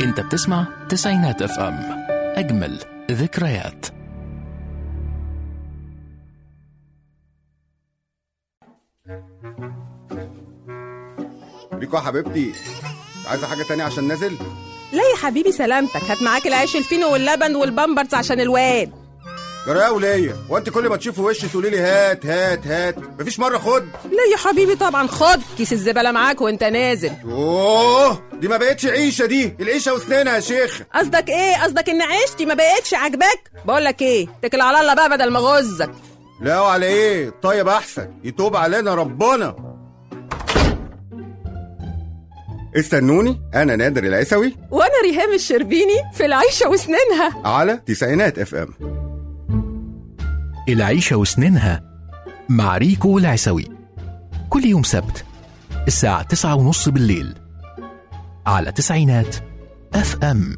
انت بتسمع تسعينات اف ام اجمل ذكريات ريكو يا حبيبتي عايزه حاجه تانية عشان نازل لا يا حبيبي سلامتك هات معاك العيش الفينو واللبن والبامبرز عشان الواد جرايه وليا وانت كل ما تشوفي وشي تقولي لي هات هات هات مفيش مره خد لا يا حبيبي طبعا خد كيس الزبالة معاك وانت نازل اوه دي ما بقتش عيشه دي العيشه واسنانها يا شيخ قصدك ايه قصدك ان عيشتي ما بقتش عاجباك بقول لك ايه اتكل على الله بقى بدل ما غزك لا وعلى ايه طيب احسن يتوب علينا ربنا استنوني انا نادر العيسوي وانا ريهام الشربيني في العيشة وسنينها على تسعينات اف ام العيشة وسنينها مع ريكو العسوي كل يوم سبت الساعة تسعة ونص بالليل على تسعينات اف ام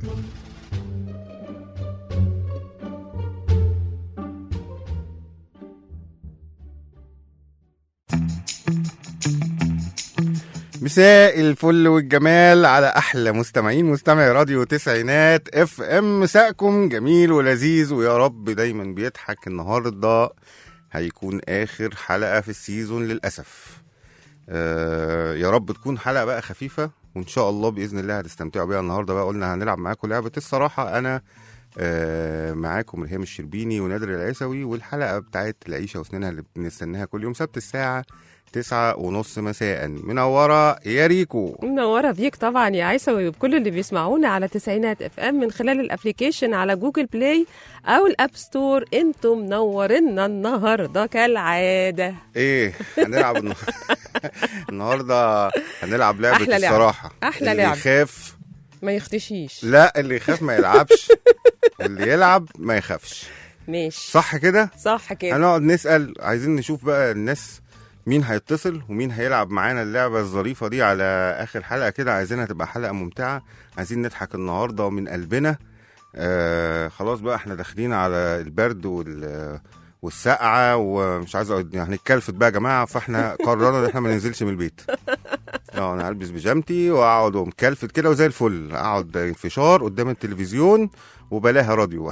مساء الفل والجمال على احلى مستمعين مستمعي راديو تسعينات اف ام مساءكم جميل ولذيذ ويا رب دايما بيضحك النهارده هيكون اخر حلقه في السيزون للاسف آه يا رب تكون حلقه بقى خفيفه وان شاء الله باذن الله هتستمتعوا بيها النهارده بقى قلنا هنلعب معاكم لعبه الصراحه انا آه معاكم ريهام الشربيني ونادر العيسوي والحلقه بتاعت العيشه وسنينها اللي بنستناها كل يوم سبت الساعه تسعة ونص مساء منورة يا ريكو منورة بيك طبعا يا عيسوي وبكل اللي بيسمعونا على تسعينات اف ام من خلال الابليكيشن على جوجل بلاي او الاب ستور انتم منورنا النهارده كالعاده ايه هنلعب النه- النهارده هنلعب لعبة أحلى لعبة. الصراحة أحلى اللي لعبة. يخاف ما يختشيش لا اللي يخاف ما يلعبش واللي يلعب ما يخافش ماشي صح كده صح كده هنقعد نسأل عايزين نشوف بقى الناس مين هيتصل ومين هيلعب معانا اللعبة الظريفة دي على آخر حلقة كده عايزينها تبقى حلقة ممتعة عايزين نضحك النهاردة من قلبنا آه خلاص بقى احنا داخلين على البرد وال والسقعة ومش عايز أقول يعني هنتكلفت بقى يا جماعة فاحنا قررنا ان احنا ما ننزلش من البيت اه انا هلبس بيجامتي واقعد ومكلفت كده وزي الفل اقعد انفشار قدام التلفزيون وبلاها راديو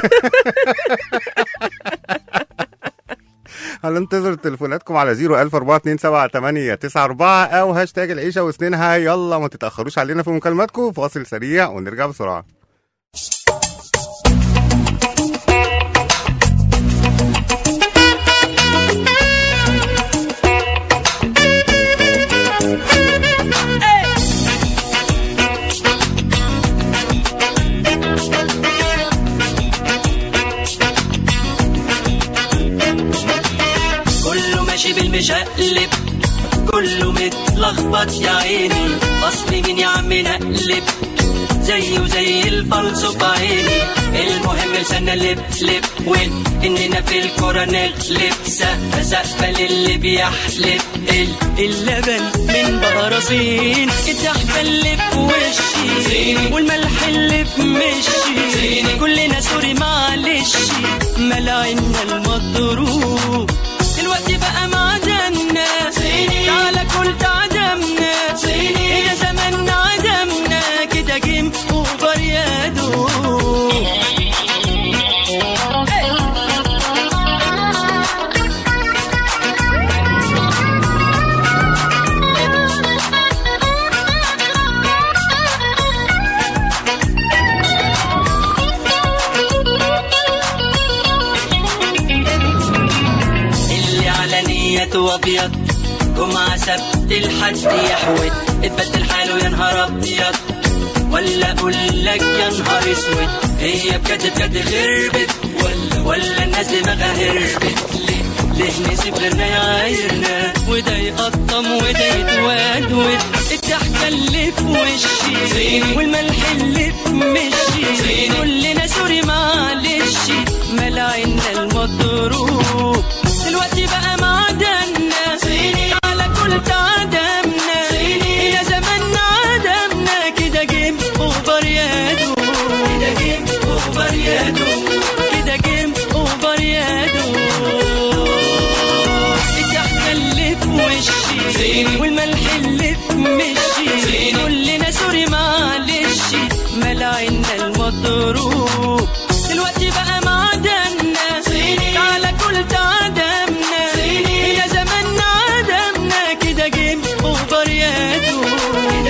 هننتظر تليفوناتكم على 014278994 او هاشتاج العيشه وسنينها يلا ما تتاخروش علينا في مكالماتكم فاصل سريع ونرجع بسرعه كله ماشي بالمشقلب كله متلخبط يا عيني اصل مين يا عم نقلب زيه زي الفلسو في عيني المهم لسنا لب لب وين اننا في الكرة نغلب سقفة سقفة للي بيحلب ال- اللبن من بقراصين الضحكة اللي في وشي والملح اللي في مشي كلنا سوري معلش ملاعنا المضروب دلوقتي بقى معدنا تعالى كل تعدمنا يا زماننا عدمنا كده جيم اوفر يا دوب اللي على نيته ابيض جمعة سبت الحد يحود اتبدل حاله يا نهار ابيض ولا اقول لك يا نهار اسود هي بجد بجد خربت ولا ولا الناس دماغها هربت ليه ليه نسيب غيرنا يعايرنا وده يقطم وده يتودود الضحكة اللي في وشي والملح اللي في مشي كلنا سوري معلش ملاعنا المضروب دلوقتي بقى معدنا على كل تعدمنا إلى زماننا عدمنا كده جيم اوفر يا دوب كده جيم اوفر يا دوب كده جيم اوفر يا دوب الضحكة اللي في وشي والملح اللي في مشي كلنا سوري معلش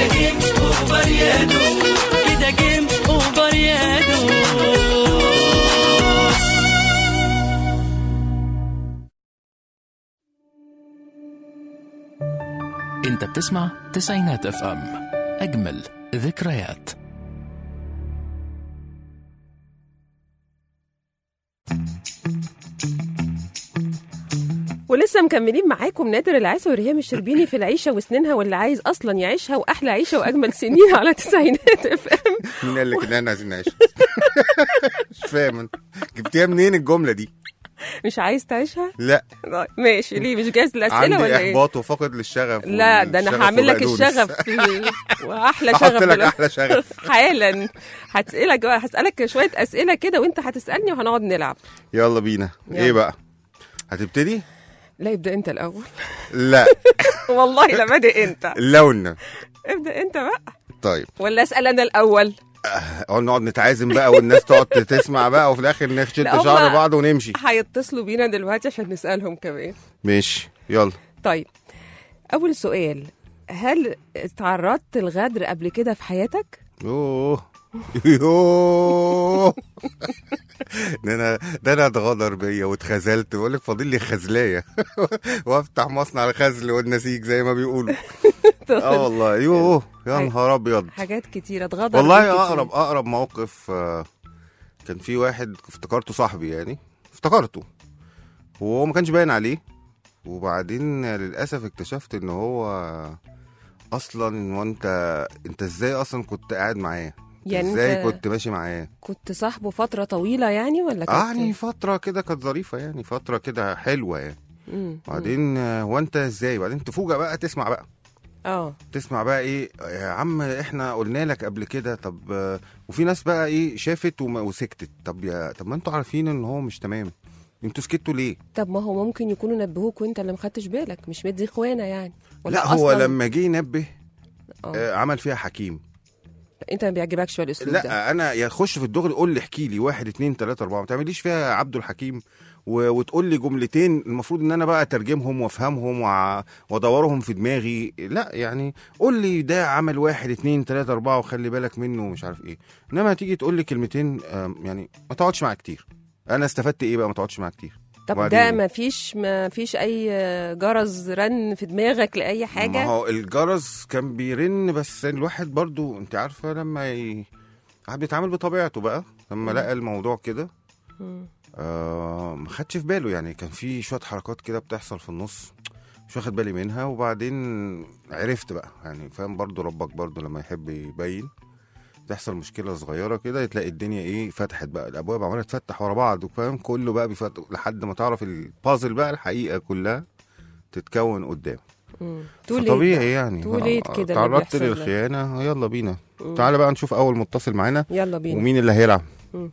كده جيم اوفر يا دو كده جيم اوفر يا دو انت بتسمع تسعينات اف ام اجمل ذكريات ولسه مكملين معاكم نادر العيسى وريهام الشربيني في العيشه وسنينها واللي عايز اصلا يعيشها واحلى عيشه واجمل سنين على تسعينات اف ام مين قال لك ان احنا عايزين نعيش مش فاهم انت جبتيها منين الجمله دي مش عايز تعيشها؟ لا طيب، ماشي ليه مش جاهز للاسئله عندي ولا ايه؟ احباط وفقد للشغف لا ده انا والشغف هعمل لك وبقدونس. الشغف في- واحلى احط شغف لك دلوقتي. احلى شغف حالا هسألك هسألك شوية أسئلة كده وأنت هتسألني وهنقعد نلعب يلا بينا يلا. ايه بقى هتبتدي لا ابدأ أنت الأول لا والله لا بادئ أنت اللون ابدأ أنت بقى طيب ولا أسأل أنا الأول اقعد نقعد نتعازم بقى والناس تقعد تسمع بقى وفي الاخر نشد لا، شعر هما- بعض ونمشي هيتصلوا بينا دلوقتي عشان نسألهم كمان ماشي يلا طيب أول سؤال هل تعرضت للغدر قبل كده في حياتك؟ يوه يوه ده انا ده انا اتغدر بيا واتخذلت بقول لك فاضل لي خزلايه وافتح مصنع الخزل والنسيج زي ما بيقولوا اه والله يوه يا حاجة- نهار ابيض حاجات كتيرة اتغدر والله بيك كتير. اقرب اقرب موقف آه، كان في واحد افتكرته صاحبي يعني افتكرته وهو ما كانش باين عليه وبعدين للاسف اكتشفت ان هو اصلا وانت انت ازاي اصلا كنت قاعد معاه يعني ازاي أنت كنت ماشي معاه كنت صاحبه فترة طويلة يعني ولا كنت يعني فتره كده كانت ظريفه يعني فتره كده حلوه يعني مم. بعدين آه، هو انت ازاي بعدين تفوجئ بقى تسمع بقى اه تسمع بقى ايه يا عم احنا قلنا لك قبل كده طب آه، وفي ناس بقى ايه شافت وما وسكتت طب يا طب ما انتوا عارفين ان هو مش تمام انتوا سكتوا ليه طب ما هو ممكن يكونوا نبهوك وانت اللي ما خدتش بالك مش مدي اخوانا يعني ولا لا هو أصلاً لما جه ينبه آه. آه عمل فيها حكيم انت ما بيعجبكش بقى الاسلوب ده لا انا يا خش في الدغري قول لي احكي لي واحد اتنين تلاته اربعه ما تعمليش فيها عبد الحكيم و... وتقول لي جملتين المفروض ان انا بقى اترجمهم وافهمهم وع- وادورهم في دماغي لا يعني قول لي ده عمل واحد اتنين تلاته اربعه وخلي بالك منه ومش عارف ايه انما تيجي تقول لي كلمتين آم، يعني ما تقعدش معاه كتير انا استفدت ايه بقى ما تقعدش معاه كتير طب ده وبعدين؟ ما فيش ما فيش اي جرس رن في دماغك لاي ما حاجه هو الجرس كان بيرن بس الواحد برضو انت عارفه لما ي... الواحد بيتعامل بطبيعته بقى لما لقى الموضوع كده مم. آه ما خدش في باله يعني كان في شويه حركات كده بتحصل في النص مش واخد بالي منها وبعدين عرفت بقى يعني فاهم برضو ربك برضو لما يحب يبين تحصل مشكله صغيره كده تلاقي الدنيا ايه فتحت بقى الابواب عماله تفتح ورا بعض فاهم كله بقى بيفتح لحد ما تعرف البازل بقى الحقيقه كلها تتكون قدام مم. too late طبيعي بقى. يعني too late آه، كده اللي تعرضت بيحصل ده. للخيانه يلا بينا مم. تعالى بقى نشوف اول متصل معانا يلا بينا ومين اللي هيلعب مم.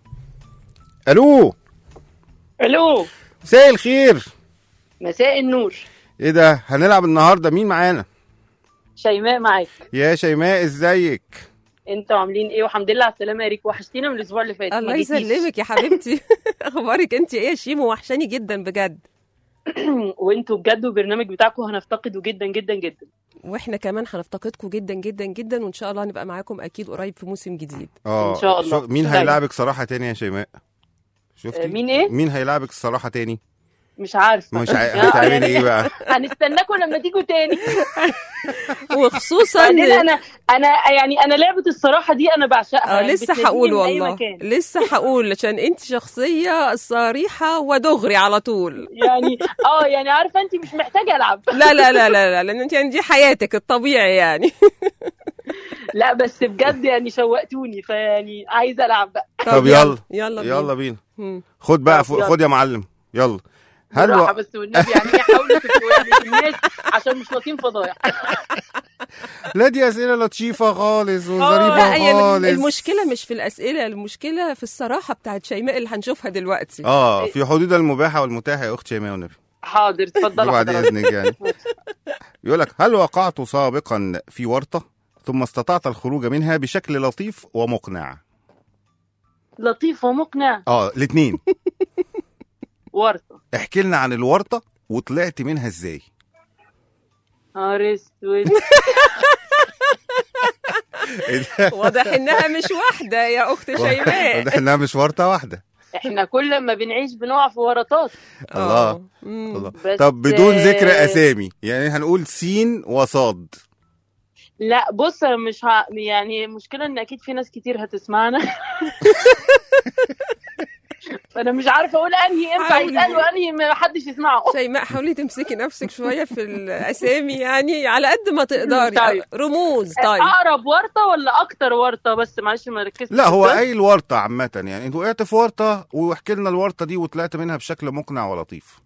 الو الو مساء الخير مساء النور ايه ده هنلعب النهارده مين معانا شيماء معاك يا شيماء ازيك انتوا عاملين ايه والحمد لله على السلامه يا ريك وحشتينا من الاسبوع اللي فات ما الله جيتيش. يسلمك يا حبيبتي اخبارك انت ايه يا شيمو وحشاني جدا بجد وانتوا بجد والبرنامج بتاعكم هنفتقده جدا جدا جدا واحنا كمان هنفتقدكم جدا جدا جدا وان شاء الله هنبقى معاكم اكيد قريب في موسم جديد اه إن شاء الله. شو- مين طيب. هيلاعبك صراحه تاني يا شيماء شفتي آه، مين ايه مين هيلاعبك الصراحه تاني مش عارفه مش ع... يا- هتعملي يعني ايه بقى هنستناكم لما تيجوا تاني وخصوصا بعدين انا انا يعني انا لعبه الصراحه دي انا بعشقها اه يعني لسه بتناديني هقول من أي والله مكان. لسه هقول عشان انت شخصيه صريحه ودغري على طول يعني اه يعني عارفه انت مش محتاجه العب لا لا لا لا لا لان انت يعني دي حياتك الطبيعي يعني لا بس بجد يعني شوقتوني فيعني عايزه العب بقى طب يلا يلا بينا. يلا بينا مم. خد بقى طب فوق يلا. خد يا معلم يلا هل بالراحه و... بس والنبي يعني ايه حاولوا تبقوا يعني الناس عشان مش واطين فضايح لا دي اسئله لطيفه خالص لا وظريفه هي خالص المشكله مش في الاسئله المشكله في الصراحه بتاعت شيماء اللي هنشوفها دلوقتي اه في حدود المباحه والمتاحه يا اخت شيماء والنبي حاضر اتفضلوا بعد حضرتك اذنك يعني يقول لك هل وقعت سابقا في ورطه ثم استطعت الخروج منها بشكل لطيف ومقنع لطيف ومقنع اه الاثنين ورطه احكي لنا عن الورطه وطلعت منها ازاي نهار اسود واضح انها مش واحده يا اخت شيماء واضح انها مش ورطه واحده احنا كل ما بنعيش بنقع في ورطات الله. آه. مم. الله. بس طب بدون ذكر آه، اسامي يعني هنقول سين وصاد لا بص أنا مش ه... يعني المشكله ان اكيد في ناس كتير هتسمعنا فانا مش عارفه اقول انهي ينفع حاولي. يتقال وانهي ما حدش يسمعه شيماء حاولي تمسكي نفسك شويه في الاسامي يعني على قد ما تقدري طيب. رموز طيب اقرب ورطه ولا اكتر ورطه بس معلش ما ركزتش لا في هو السؤال. اي الورطه عامه يعني انت وقعت في ورطه واحكي لنا الورطه دي وطلعت منها بشكل مقنع ولطيف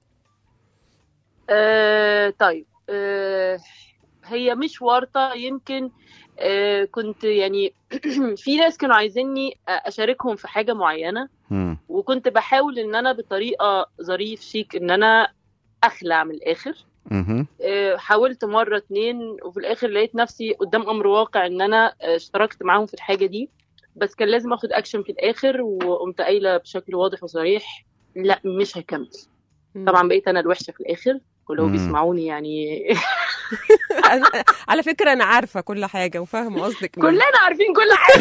آه طيب آه هي مش ورطة يمكن آه كنت يعني في ناس كانوا عايزيني أشاركهم في حاجة معينة مم. وكنت بحاول إن أنا بطريقة ظريف شيك إن أنا أخلع من الآخر مهم. آه حاولت مرة اتنين وفي الآخر لقيت نفسي قدام أمر واقع إن أنا آه، اشتركت معاهم في الحاجة دي بس كان لازم أخد أكشن في الآخر وقمت قايلة بشكل واضح وصريح لا مش هكمل طبعا بقيت أنا الوحشة في الآخر ولو مم. بيسمعوني يعني أنا- على فكره انا عارفه كل حاجه وفاهمه قصدك مني. كلنا عارفين كل حاجه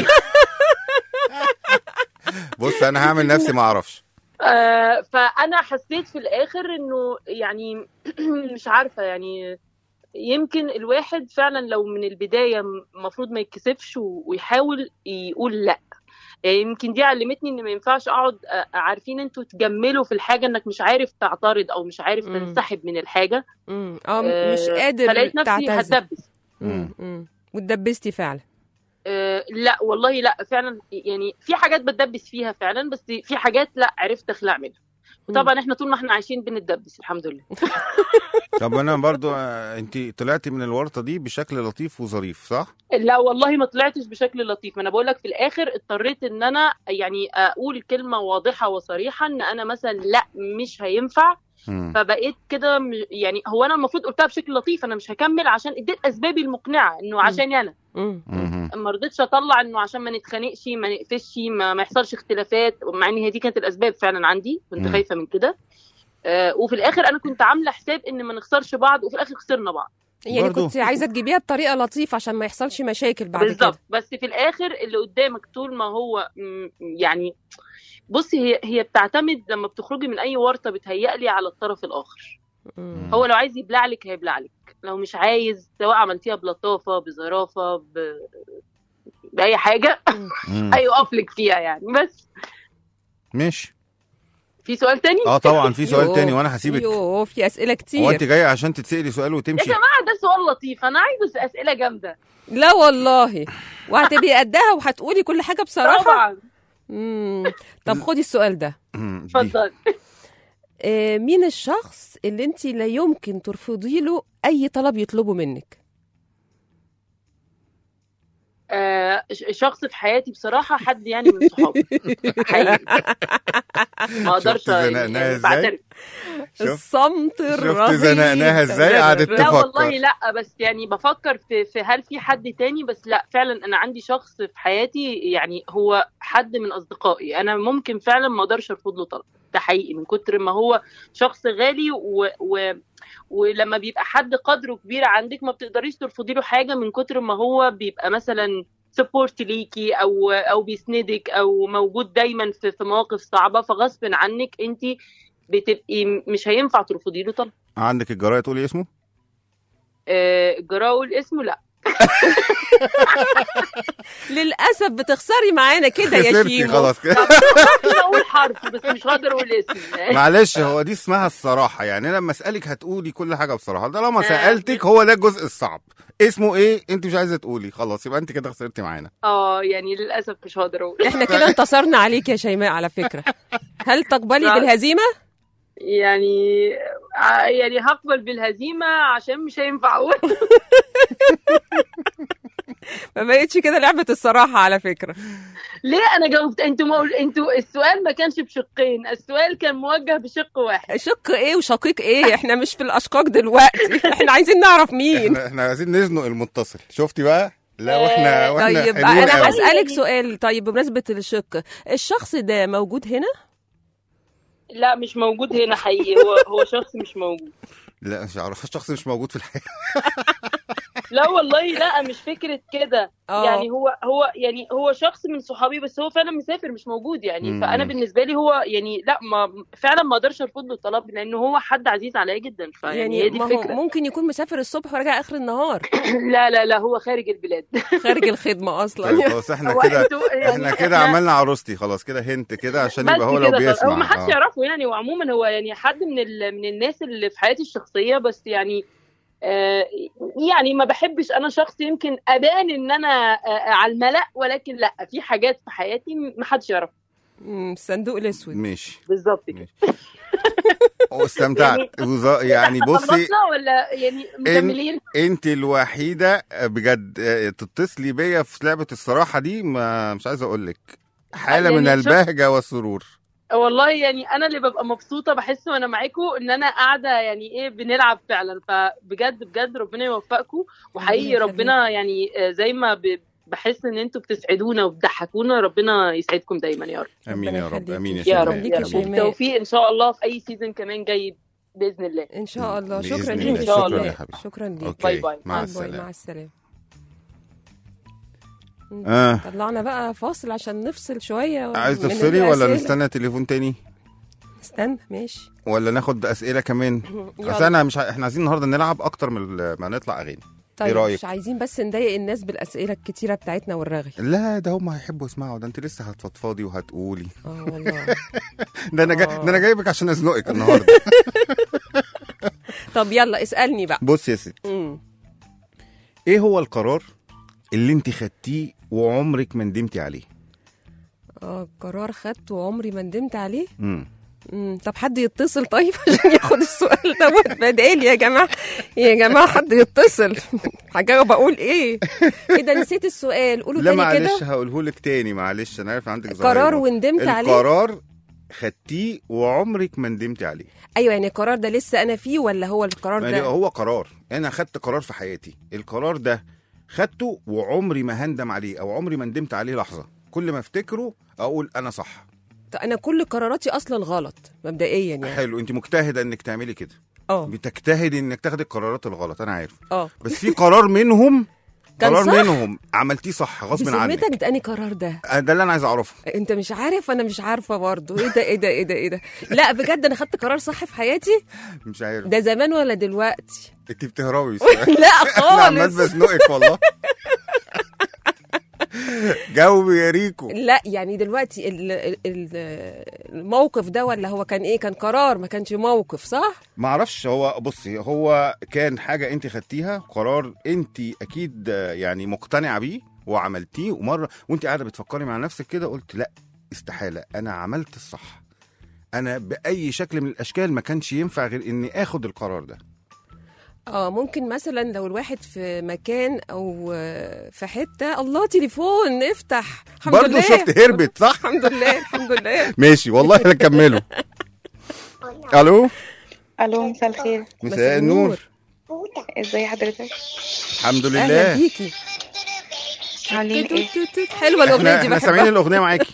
بص انا هعمل نفسي ما اعرفش آه، فانا حسيت في الاخر انه يعني مش عارفه يعني يمكن الواحد فعلا لو من البدايه المفروض ما يتكسفش و- ويحاول يقول لا يعني يمكن دي علمتني ان ما ينفعش اقعد آه، عارفين انتوا تجملوا في الحاجه انك مش عارف تعترض او مش عارف مم. تنسحب من الحاجه مم. اه آه، مش قادر فلقيت نفسي تعتذر هتدبس مم. مم. واتدبستي فعلا آه، لا والله لا فعلا يعني في حاجات بتدبس فيها فعلا بس في حاجات لا عرفت اخلع منها وطبعا احنا طول ما احنا عايشين بنتدبس الحمد لله طب انا برضو آه، انت طلعتي من الورطه دي بشكل لطيف وظريف صح لا والله ما طلعتش بشكل لطيف ما انا بقول لك في الاخر اضطريت ان انا يعني اقول كلمه واضحه وصريحه ان انا مثلا لا مش هينفع مم. فبقيت كده م- يعني هو انا المفروض قلتها بشكل لطيف انا مش هكمل عشان اديت اسبابي المقنعه انه عشاني انا مم. مهم. ما رضيتش اطلع انه عشان ما نتخانقش ما نقفش ما, ما يحصلش اختلافات مع ان هي دي كانت الاسباب فعلا عندي كنت مم. خايفه من كده آه وفي الاخر انا كنت عامله حساب ان ما نخسرش بعض وفي الاخر خسرنا بعض يعني برضو. كنت عايزه تجيبيها بطريقه لطيفه عشان ما يحصلش مشاكل بعد بالظبط كده بس في الاخر اللي قدامك طول ما هو م- يعني بصي هي هي بتعتمد لما بتخرجي من اي ورطه بتهيألي على الطرف الاخر مم. هو لو عايز يبلع لك هيبلع لك لو مش عايز سواء عملتيها بلطافه بظرافه ب... باي حاجه مم. هيقف لك فيها يعني بس ماشي في سؤال تاني اه طبعا في سؤال يوه. تاني وانا هسيبك يوه في اسئله هو كتير انت جايه عشان تتسالي سؤال يا وتمشي جماعه ده سؤال لطيف انا عايزه اسئله جامده لا والله وهتبقي قدها وهتقولي كل حاجه بصراحه طبعا مم. طب خدي السؤال ده مم. دي. اتفضل آه، مين الشخص اللي انت لا يمكن ترفضي له اي طلب يطلبه منك آه ش- شخص في حياتي بصراحه حد يعني من صحابي حقيقي ما اقدرش شفت زنقناها يعني ازاي؟ بعترف شفت الصمت الرهيب زنقناها ازاي؟ قعدت لا تفكر. والله لا بس يعني بفكر في, في هل في حد تاني بس لا فعلا انا عندي شخص في حياتي يعني هو حد من اصدقائي انا ممكن فعلا ما اقدرش ارفض له طلب ده حقيقي من كتر ما هو شخص غالي و, و ولما بيبقى حد قدره كبير عندك ما بتقدريش ترفضي له حاجه من كتر ما هو بيبقى مثلا سبورت ليكي او او بيسندك او موجود دايما في في مواقف صعبه فغصب عنك انت بتبقي مش هينفع ترفضي له طلب عندك الجرايه تقولي اسمه آه، جراول اسمه لا للاسف بتخسري معانا كده يا خسرتي شيمو خلاص كده ممكن اقول حرف بس مش هقدر اقول اسم معلش هو دي اسمها الصراحه يعني لما اسالك هتقولي كل حاجه بصراحه طالما آه. سالتك هو ده الجزء الصعب اسمه ايه انت مش عايزه تقولي خلاص يبقى انت كده خسرتي معانا اه يعني للاسف مش هقدر اقول احنا كده انتصرنا عليك يا شيماء على فكره هل تقبلي لا. بالهزيمه يعني آه، يعني هقبل بالهزيمه عشان مش هينفع اقول ما بقتش كده لعبه الصراحه على فكره ليه انا جاوبت انتوا ما قل- انتوا السؤال ما كانش بشقين السؤال كان موجه بشق واحد شق ايه وشقيق ايه احنا مش في الاشقاق دلوقتي احنا عايزين نعرف مين احنا, احنا عايزين نزنق المتصل شفتي بقى لا واحنا آه، واحنا طيب حلوين انا قوي. هسالك يعني- سؤال طيب بمناسبه الشق الشخص ده موجود هنا لا مش موجود هنا حقيقي هو هو شخص مش موجود لا مش عارف الشخص مش موجود في الحياه لا والله لا مش فكره كده اه يعني هو هو يعني هو شخص من صحابي بس هو فعلا مسافر مش موجود يعني مم. فانا بالنسبه لي هو يعني لا ما فعلا ما اقدرش ارفض له الطلب لانه هو حد عزيز عليا جدا فيعني يعني هي دي ما هو الفكره ممكن يكون مسافر الصبح وراجع اخر النهار لا لا لا هو خارج البلاد خارج الخدمه طيب اصلا خلاص احنا هو كده انتوا يعني احنا كده عملنا عروستي خلاص كده هنت كده عشان بس يبقى هو لو كده خلاص. بيسمع هو ما حدش آه. يعرفه يعني وعموما هو يعني حد من ال... من الناس اللي في حياتي الشخصيه بس يعني آه يعني ما بحبش انا شخص يمكن ابان ان انا آه على الملأ ولكن لا في حاجات في حياتي ما حدش يعرفها مم، الصندوق الاسود ماشي بالظبط كده ماشي. واستمتعت وز- يعني بصي خلصنا ولا يعني مكملين انت الوحيده بجد اه، تتصلي بيا في لعبه الصراحه دي ما مش عايز اقول لك حاله يعني من شوف- البهجه والسرور والله يعني انا اللي ببقى مبسوطه بحس وانا معاكم ان انا قاعده يعني ايه بنلعب فعلا فبجد بجد ربنا يوفقكم وحقيقي ربنا ربنا يعني آه، زي ما ب- بحس ان انتوا بتسعدونا وبتضحكونا ربنا يسعدكم دايما يا رب امين ربنا يا رب يخليكي. امين يا يا شيماء رب يخليكي يا يا رب شيماء. بالتوفيق ان شاء الله في اي سيزون كمان جاي باذن الله ان شاء الله بإذن شكرا الله. ليك شكراً شكرا يا حبيبي. شكرا ليك اوكي باي باي. مع باي باي، السلامه مع السلامه اه طلعنا بقى فاصل عشان نفصل شويه عايز من تفصلي ولا الأسئلة. نستنى تليفون تاني استنى ماشي ولا ناخد اسئله كمان يلا. اصل انا مش ع- احنا عايزين النهارده نلعب اكتر من ال- ما نطلع اغاني طيب رأيك؟ مش عايزين بس نضايق الناس بالاسئله الكتيره بتاعتنا والرغي لا ده هم هيحبوا يسمعوا ده انت لسه هتفضفضي وهتقولي اه والله ده انا جاي آه. ده انا جايبك عشان ازنقك النهارده طب يلا اسالني بقى بص يا ستي امم ايه هو القرار اللي انت خدتيه وعمرك ما ندمتي عليه اه قرار خدته وعمري ما ندمت عليه امم امم طب حد يتصل طيب عشان ياخد السؤال دوت بدالي يا جماعه يا جماعه حد يتصل هجاوب اقول ايه ايه ده نسيت السؤال قولوا لا تاني معلش كده هقوله لك تاني معلش انا عارف عندك قرار زهايمر. وندمت عليه القرار خدتيه وعمرك ما ندمتي عليه ايوه يعني القرار ده لسه انا فيه ولا هو القرار يعني ده هو قرار انا خدت قرار في حياتي القرار ده خدته وعمري ما هندم عليه او عمري ما ندمت عليه لحظه كل ما افتكره اقول انا صح طب انا كل قراراتي اصلا غلط مبدئيا يعني حلو انت مجتهده انك تعملي كده اه بتجتهدي انك تاخدي القرارات الغلط انا عارف اه بس في قرار منهم كان قرار صح؟ منهم عملتيه صح غصب عنك بذمتك ده اني قرار ده أنا ده اللي انا عايز اعرفه انت مش عارف انا مش عارفه برضه ايه ده ايه ده ايه ده ايه ده لا بجد انا خدت قرار صح في حياتي مش عارف ده زمان ولا دلوقتي انت بتهربي لا انا عمال خالص بزنقك والله جاوبي يا ريكو لا يعني دلوقتي ال- ال- ال- الموقف ده ولا هو كان ايه كان قرار ما كانش موقف صح ما اعرفش هو بصي هو كان حاجه انت خدتيها قرار انت اكيد آه، يعني مقتنعه بيه وعملتيه ومره وانت قاعده بتفكري مع نفسك كده قلت لا استحاله انا عملت الصح انا باي شكل من الاشكال ما كانش ينفع غير اني اخد القرار ده اه ممكن مثلا لو الواحد في مكان او آه، في حته الله تليفون افتح الحمد برضه لله شفت هربت صح الحمد لله الحمد لله ماشي والله هكمله الو الو مساء الخير مساء النور ازاي حضرتك الحمد اهلا لله بيكي عاملين ايه توت- توت- توت. حلوه الاغنيه احنا دي احنا سامعين بحبها الاغنيه معاكي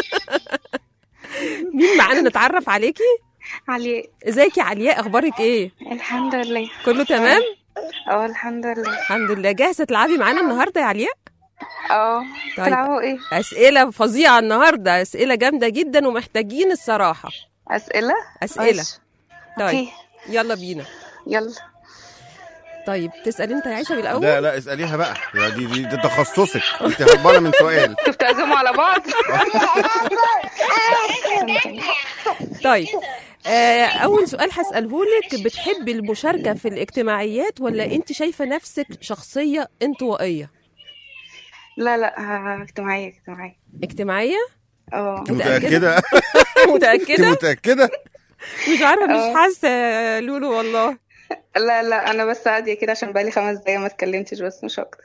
مين معانا نتعرف عليكي علي ازيك يا علياء اخبارك ايه الحمد لله كله تمام اه الحمد لله الحمد لله جاهزه تلعبي معانا النهارده يا علياء اه طيب. تلعبوا ايه اسئله فظيعه النهارده اسئله جامده جدا ومحتاجين الصراحه اسئله اسئله ماشي. طيب اوكي يلا بينا يلا طيب تسال انت يا عيسى بالاول لا لا اساليها بقى يا دي دي, دي تخصصك انت هربانه من سؤال انتوا بتعزموا على بعض طيب آه اول سؤال هساله لك بتحبي المشاركه في الاجتماعيات ولا انت شايفه نفسك شخصيه انطوائيه لا لا آه، اجتماعيه اجتماعيه اجتماعيه اه انت متأكدة؟ متاكده انت متاكده متاكده مش عارفه مش آه. حاسه يا لولو والله لا لا انا بس هاديه كده عشان بقالي خمس دقايق ما اتكلمتش بس مش اكتر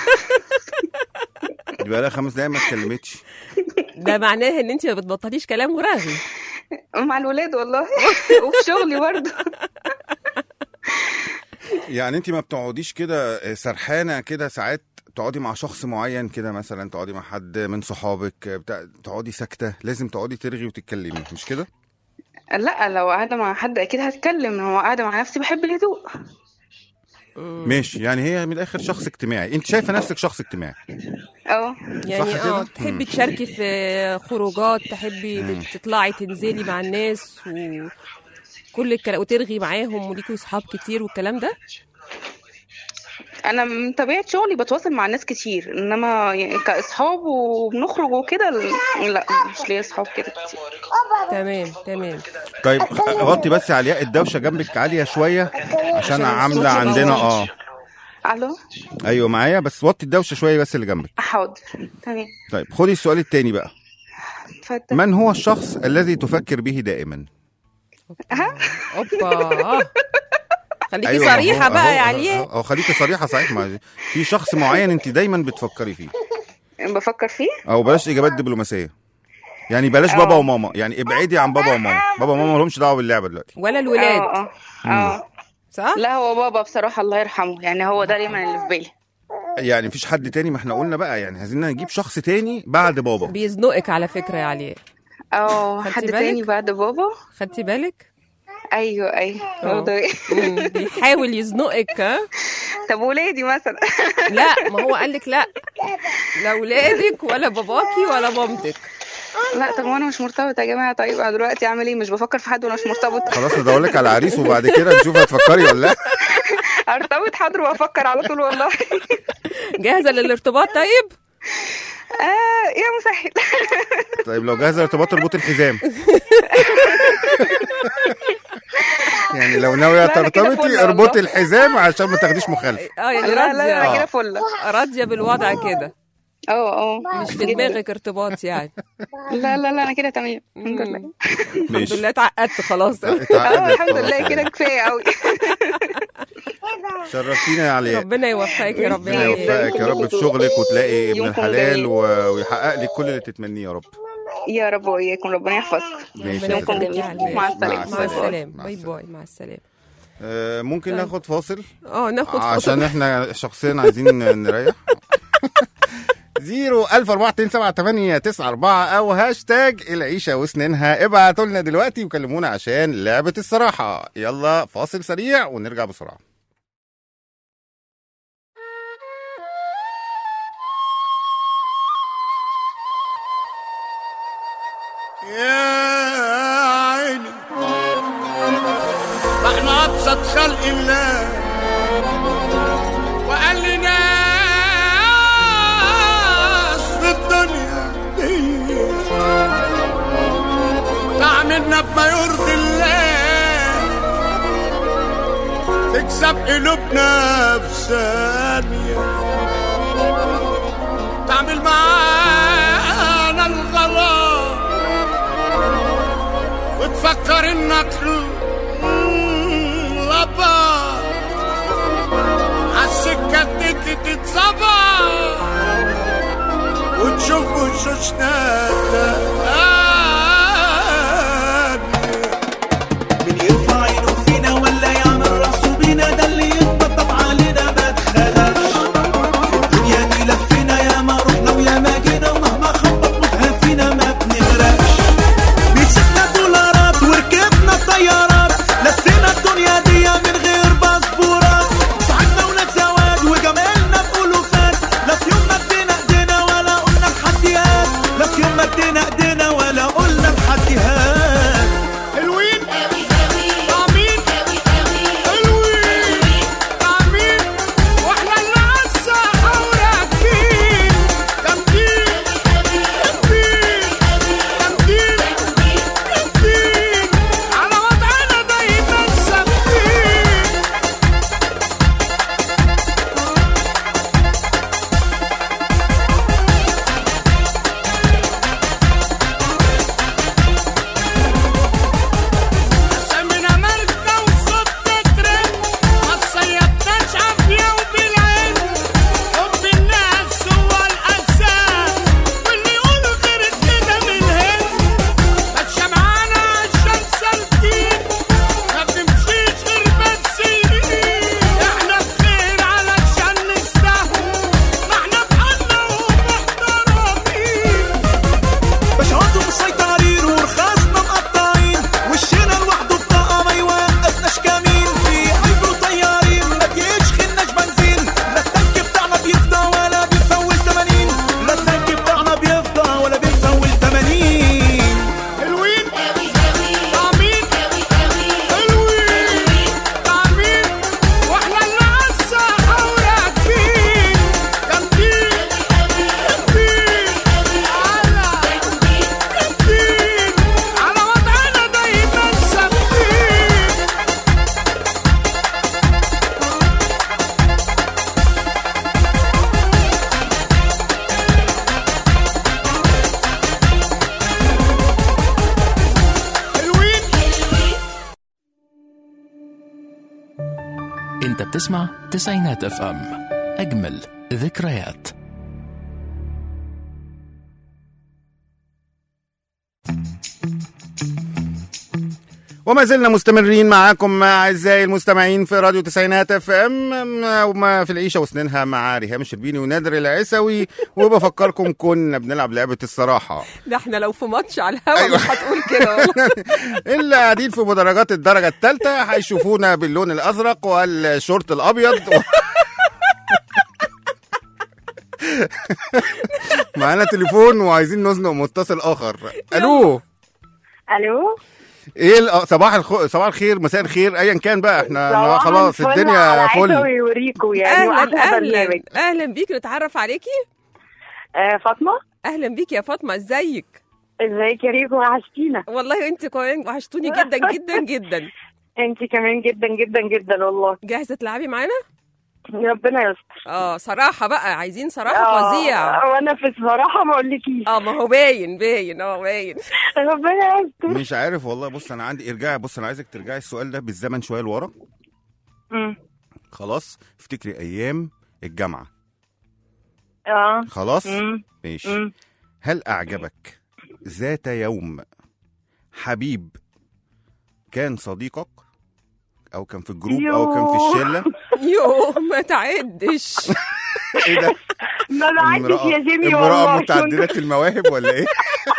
يبقى لها خمس دقايق ما اتكلمتش ده معناه ان انت ما بتبطليش كلام ورغي مع الولاد والله وفي شغلي برضه يعني انت ما بتقعديش كده سرحانه كده ساعات تقعدي مع شخص معين كده مثلا تقعدي مع حد من صحابك بتاع تقعدي ساكته لازم تقعدي ترغي وتتكلمي مش كده لا لو قاعده مع حد اكيد هتكلم لو قاعده مع نفسي بحب الهدوء ماشي يعني هي من الاخر شخص اجتماعي انت شايفه نفسك شخص اجتماعي اه يعني صح كده؟ اه تحبي تشاركي في خروجات تحبي تطلعي تنزلي مع الناس وكل الكلام وترغي معاهم وليكوا اصحاب كتير والكلام ده انا من طبيعه شغلي بتواصل مع ناس كتير انما يعني كاصحاب وبنخرج وكده لا مش ليا اصحاب كده كتير تمام تمام طيب خ- غطي بس على الياء الدوشه جنبك عاليه شويه عشان عشان عامله الصوت عندنا يبقى اه الو ايوه معايا بس وطي الدوشه شويه بس اللي جنبك حاضر تمام طيب خدي السؤال التاني بقى اتفضل من هو الشخص الذي تفكر به دائما اوبا خليكي أيوة، ما هو- صريحه بقى أهو- يا علياء أهو- أهو خليكي صريحه صحيح ما في شخص معين انت دايما بتفكري فيه بفكر فيه او بلاش اجابات دبلوماسيه يعني بلاش بابا وماما يعني ابعدي عن بابا وماما بابا وماما لهمش دعوه باللعبه دلوقتي ولا الولاد اه اه اه صح لا هو بابا بصراحه الله يرحمه يعني هو ده دايما اللي في بالي يعني مفيش حد تاني ما احنا قلنا بقى يعني عايزين نجيب شخص تاني بعد بابا بيزنقك على فكره يا علياء اه خدتي حد بالك؟ تاني بعد بابا خدتي بالك ايوه ايوه اه. هو ده. مم، بيحاول يزنقك ها طب ولادي مثلا لا ما هو قال لك لا لا ولادك ولا باباكي ولا مامتك لا طب وانا مش مرتبطه يا جماعه طيب انا دلوقتي اعمل ايه مش بفكر في حد وانا مش مرتبطه خلاص ندور لك على عريس وبعد كده نشوف هتفكري ولا لا ارتبط حاضر وافكر على طول والله جاهزه للارتباط طيب اه يا مسهل طيب لو جاهزه ارتباط اربطي الحزام يعني لو ناويه لا، أنا كده ترتبطي فل اربطي والله. الحزام عشان ما تاخديش مخالفه اه يعني لا لا لا انا راضيه كده فله راضيه بالوضع كده اه اه مش في دماغك ارتباط يعني لا لا لا انا كده تمام الحمد لله مم. الحمد ماشي لله اتعقدت خلاص اه اتعقدت الحمد خلاص لله يعني. كده كفايه قوي شرفتينا يا علياء ربنا يوفقك يا رب ربنا يا علياء. يوفقك يا رب في شغلك وتلاقي ابن يومكم الحلال جميل. و- ويحقق لك كل اللي تتمنيه يا رب يا رب واياكم ربنا يحفظكم ماشي ربنا يا يومكم ستي. يخليك يا جميل. علياء. مع السلامة. مع السلامة. السلامه مع باي السلامة. باي مع السلامه آه، ممكن طيب. ناخد فاصل اه ناخد عشان فاصل احنا شخصيا عايزين نريح زيرو ألف أربعة اتنين سبعة تمانية تسعة أربعة أو هاشتاج العيشة وسنينها ابعتوا لنا دلوقتي وكلمونا عشان لعبة الصراحة يلا فاصل سريع ونرجع بسرعة يا عيني احنا ابسط خلق الله وقال لي ناس في الدنيا دي تعملنا بما يرضي الله تكسب قلوبنا في ثانية تعمل معانا الغلط وتفكر انك لبا عالسكة تيجي تتظبط وتشوف وشوشنا من يرفع عينه فينا ولا يعمل راسه بينا ده اللي يتبطب علينا ما اتخدش في الدنيا دي لفينا يا ما رحنا ويا ما جينا ومهما خبط وجهها فينا ما بنغرقش مسكنا دولارات وركبنا طيارات لفينا الدنيا دي من غير باسبورات صاحبنا ولاد زواج وجمالنا بألوفات لا في يوم مدينا ايدينا ولا قلنا تحديات لا في يوم مدينا ايدينا تسمع تسعينات اف ام اجمل ذكريات وما زلنا مستمرين معاكم اعزائي المستمعين في راديو تسعينات اف ام وما في العيشه وسنينها مع ريهام الشربيني ونادر العسوي وبفكركم كنا بنلعب لعبه الصراحه ده احنا لو في ماتش على الهوا أيوة. مش هتقول كده والله. اللي قاعدين في مدرجات الدرجه الثالثه هيشوفونا باللون الازرق والشورت الابيض معانا تليفون وعايزين نزنق متصل اخر الو الو ايه الأ- صباح الخ... صباح الخير مساء الخير ايا كان بقى احنا صباح خلاص الفل الدنيا على فل عيسى ويوريكو يعني اهلا واحلى اهلا برنامج اهلا بيك نتعرف عليكي آه فاطمه اهلا بيك يا فاطمه ازيك ازيك يا ريكو وحشتينا والله انت كمان وحشتوني جدا جدا جدا انت كمان جدا جدا جدا والله جاهزه تلعبي معانا ربنا يستر اه صراحه بقى عايزين صراحه فظيع آه، وانا في الصراحه ما اقولكيش اه ما هو باين باين اه باين ربنا يستر مش عارف والله بص انا عندي ارجعي بص انا عايزك ترجعي السؤال ده بالزمن شويه لورا مم. خلاص افتكري ايام الجامعه اه خلاص مم. ماشي مم. هل اعجبك ذات يوم حبيب كان صديقك او كان في الجروب او كان في يوه. الشله يو ما تعدش ايه ده ما بعدش يا جيمي امراه والله متعدده المواهب ولا ايه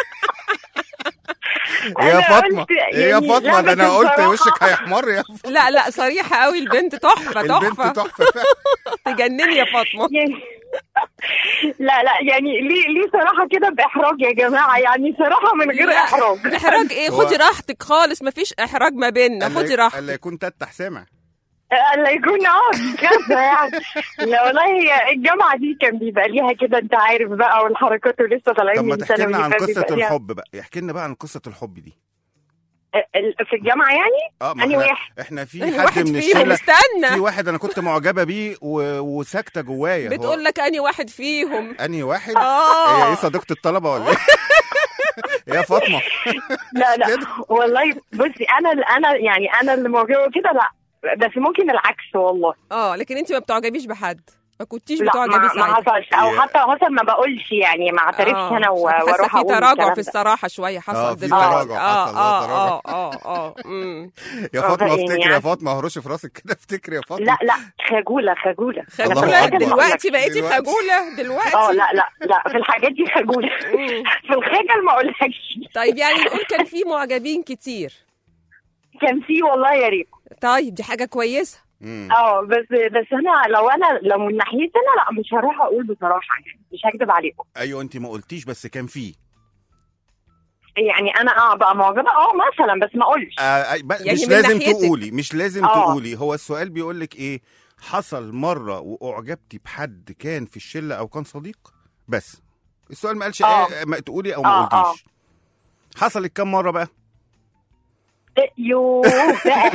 إيه يا أنا فاطمه قلت ايه يا يعني فاطمه ده لا، انا بس قلت بصراحة- وشك هيحمر يا فاطمه لا لا صريحه قوي البنت تحفه البنت تحفه تحفه فعلا. تجنني يا فاطمه يعني لا لا يعني ليه ليه صراحه كده باحراج يا جماعه يعني صراحه من غير لا، احراج احراج ايه هو- خدي راحتك خالص مفيش احراج ما بيننا ألا- خدي راحتك الا يكون تتح سامع الا يكون اه كده يعني لا والله هي الجامعه دي كان بيبقى ليها كده انت عارف بقى والحركات ولسه طالعين طب ما من تحكي ثانوي لنا عن فبيبقى قصه ليها- الحب بقى احكي لنا بقى عن قصه الحب دي ال- في الجامعه يعني اه ما أنهي احنا, واحد؟ احنا في أنهي حد واحد من فيهم الشله استنى في واحد انا كنت معجبه بيه و... وساكته جوايا هو- بتقول لك اني واحد فيهم انهي واحد آه. هي ايه صديقه الطلبه ولا ايه يا فاطمه لا لا كده. والله بصي انا انا يعني انا اللي معجبه كده لا بس ممكن العكس والله اه لكن انت ما بتعجبيش بحد ما كنتيش لا بتعجبي ما, ما ساعتها حصلش او هي- حتى مثلا ما بقولش يعني ما اعترفش آه، انا و- حاسة واروح في اقول تراجع الكلام في ده. الصراحه شويه حصل آه، في دلوقتي تراجع اه حصل، اه آه، اه اه اه أمم. يا آه، فاطمه يعني افتكري يا يعني. فاطمه هرش في راسك كده افتكري يا فاطمه لا لا خجوله خجوله الله خجوله أكبر. دلوقتي بقيتي دلوقتي. خجوله دلوقتي اه لا لا لا في الحاجات دي خجوله مم. في الخجل ما اقولكش طيب يعني نقول كان في معجبين كتير كان في والله يا ريت طيب دي حاجه كويسه مم. اه بس بس انا لو انا لو من ناحيتي انا لا مش هروح اقول بصراحه يعني مش هكذب عليكم ايوه انت ما قلتيش بس كان في يعني انا اه بقى معجبه اه مثلا بس ما اقولش آه أي- بقى يعني مش من لازم ناحيتك. تقولي مش لازم آه. تقولي هو السؤال بيقول لك ايه حصل مره واعجبتي بحد كان في الشله او كان صديق بس السؤال ما قالش آه. ايه ما تقولي او ما آه، آه. قلتيش حصلت كم مره بقى يوه بقى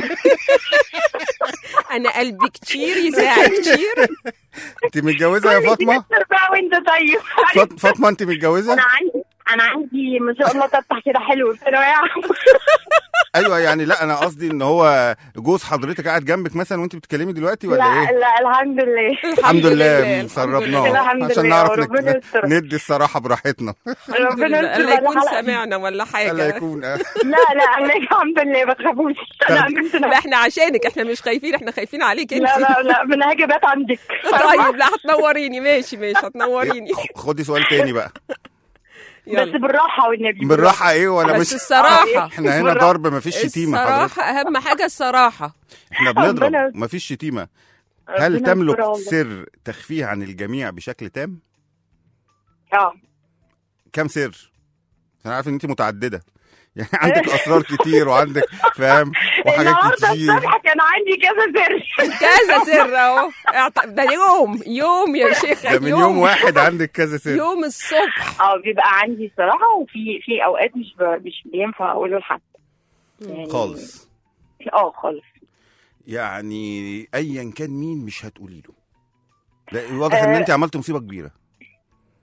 انا قلبي كتير يساعد كتير انت متجوزه يا فاطمه كل بقى وانت طيب فاط- فاطمه انت متجوزه انا عندي انا عندي ما شاء الله تفتح كده حلو في ثانويه عامة. ايوه يعني لا انا قصدي ان هو جوز حضرتك قاعد جنبك مثلا وانت بتتكلمي دلوقتي ولا لا ايه لا الحمد لله الحمد لله الحمد سربناه الحمد عشان لله، نعرف وربنا نك- يستر. ندي الصراحه براحتنا الحمد ربنا لله يستر الله يكون بقى الحلقة. سمعنا ولا الا حاجه يكون آه. لا لا أنا الحمد لله ما تخافوش انا امنت لا نفسي. احنا عشانك احنا مش خايفين احنا خايفين عليك انت لا لا لا من هجبات عندك طيب لا هتنوريني ماشي ماشي هتنوريني خ- خدي سؤال تاني بقى بس يلا بالراحه والنبي بالراحه ايه ولا بس مش الصراحه احنا هنا بالراحة. ضرب مفيش شتيمه حضرتك الصراحه اهم حاجه الصراحه احنا ربنا بنضرب يستر. مفيش شتيمه ربنا هل تملك يستر والله. سر تخفيه عن الجميع بشكل تام اه كم سر انا عارف ان انت متعدده يعني عندك اسرار كتير وعندك فاهم وحاجات النهارده كتير الصبح كان عندي كذا سر كذا سر اهو اعط- ده يوم يوم يا شيخ ده من يوم واحد عندك كذا سر يوم الصبح اه بيبقى عندي صراحه وفي في اوقات مش ب... مش بينفع اقوله لحد يعني- خالص اه خالص يعني ايا كان مين مش هتقولي له لا واضح ان آه. انت عملت مصيبه كبيره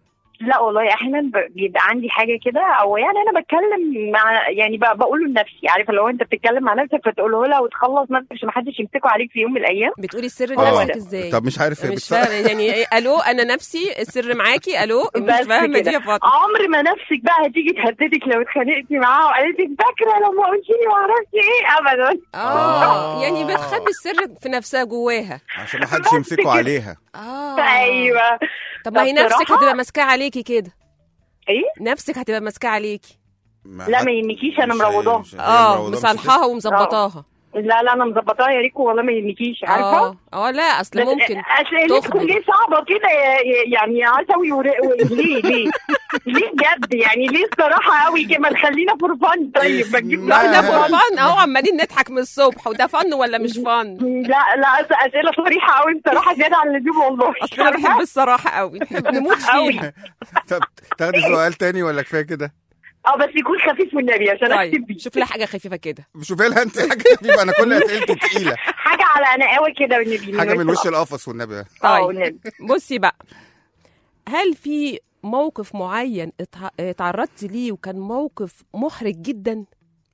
لا والله احيانا ب- بيبقى عندي حاجه كده او يعني انا بتكلم مع يعني ب- بقوله لنفسي عارفه لو انت بتتكلم مع نفسك فتقوله لها وتخلص نفسك عشان ما حدش يمسكه عليك في يوم من الايام بتقولي السر آه. لنفسك ازاي طب مش عارف هي مش بتص- فاهمه يعني إيه؟ الو انا نفسي السر معاكي الو مش بس فاهمه دي كده. يا فاطمه عمر ما نفسك بقى هتيجي تهددك لو اتخانقتي معاها وقالت لك فاكره لما قلت لي ما اعرفش ايه ابدا اه آه. يعني بتخبي السر في نفسها جواها عشان ما حدش يمسكه عليها اه ايوه طب ما هي طب نفسك بصراحة- هتبقى ماسكاه عليكي كده ايه نفسك هتبقى ماسكاه عليكي لا حد- ما يهمكيش انا مش هي- مروضاها مش هي اه مروضاها، مش مصالحاها ومظبطاها لا لا انا مظبطاها يا ريكو والله ما يهمكيش عارفه اه اه لا اصل بس ممكن اسئلتكم تخبط. ليه صعبه كده يا- يا- يعني يا عسوي ور- و- ليه ليه ليه بجد يعني ليه الصراحه قوي كده ما تخلينا فور فن طيب ما تجيب اسمها- احنا لنا فور فن اهو عمالين نضحك من الصبح وده فن ولا مش فن لا لا أس- اسئله صريحه قوي بصراحه زياده عن اللزوم والله اصل انا بحب الصراحه قوي بحب نموت قوي. فيها طب تاخدي سؤال تاني ولا كفايه كده؟ اه بس يكون خفيف والنبي عشان اكتب طيب بيه شوف لي حاجه خفيفه كده شوفي لها انت حاجه خفيفه انا كل اسئلتي تقيله حاجه على نقاوه كده والنبي حاجه من وش الأرض. القفص والنبي اه طيب والنبي بصي بقى هل في موقف معين اتع- اتعرضتي ليه وكان موقف محرج جدا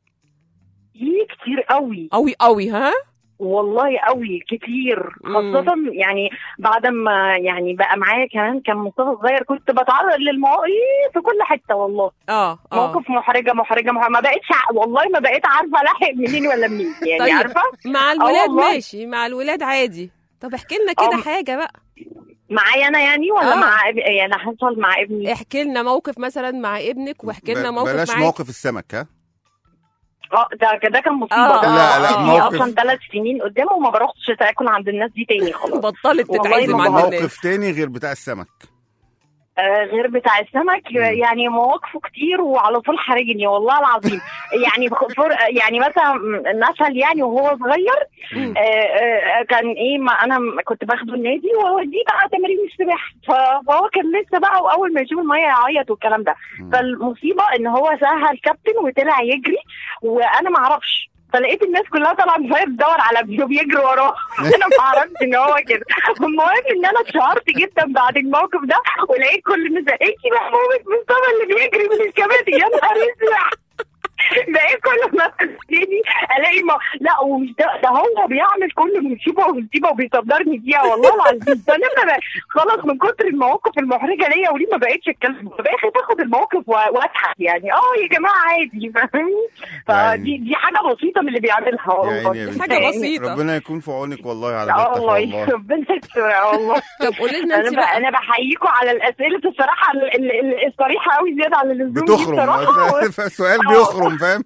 ليه كتير قوي قوي قوي ها والله قوي كتير مم. خاصة يعني بعد ما يعني بقى معايا كمان كان مصطفى صغير كنت بتعرض للمواقف في كل حتة والله اه اه موقف محرجة محرجة محرجة ما بقتش ع- والله ما بقيت عارفة لاحق منين ولا منين يعني طيب. عارفة مع الولاد والله. ماشي مع الولاد عادي طب احكي لنا كده آه. حاجه بقى معايا انا يعني ولا آه. مع اب- يعني حصل مع ابني احكي لنا موقف مثلا مع ابنك واحكي لنا ب- موقف بلاش معاك موقف السمك ها اه ده ده كان مصيبة آه. ده لا، لا، بقالي موقف. اصلا ثلاث سنين قدامه وما بروحش تاكل عند الناس دي تاني خلاص بطلت والله تتعزم ما عند بهزر. الناس موقف تاني غير بتاع السمك آه، غير بتاع السمك يعني مواقفه كتير وعلى طول حرجني والله العظيم يعني بخ- فر يعني مثلا مثل يعني وهو صغير مم. آه، آه، كان ايه ما انا م- كنت باخده النادي واوديه بقى تمارين السباحه ف- فهو كان لسه بقى واول ما يشوف الميه يعيط والكلام ده مم. فالمصيبه ان هو سهل الكابتن وطلع يجري وانا ما اعرفش فلقيت الناس كلها طالعه من الميه بتدور على ابني وبيجري وراه انا ما عرفتش ان هو كده المهم ان انا اتشهرت جدا بعد الموقف ده ولقيت كل الناس ايه محمود مصطفى اللي بيجري من الكباتي يا نهار اسود بقيت كل ما تجيني الاقي ما لا ومش ده ده هو بيعمل كل مصيبه ومصيبه وبيصدرني فيها والله العظيم فانا ما بق- خلاص من كتر المواقف المحرجه ليا وليه ما بقتش اتكلم بقيت اخد الموقف و- واضحك يعني اه يا جماعه عادي فاهمني فدي دي حاجه بسيطه من اللي بيعملها يا والله عيني يا بنتي. حاجه بسيطه ربنا يكون في عونك والله على اه ده التقوى والله والله ربنا يستر والله طب قولي لنا انا انت بقى بقى انا بحييكم على الاسئله الصراحه ال- ال- ال- الصريحه قوي زياده عن اللزوم دي بتخرم بصراحه السؤال بيخرم فاهم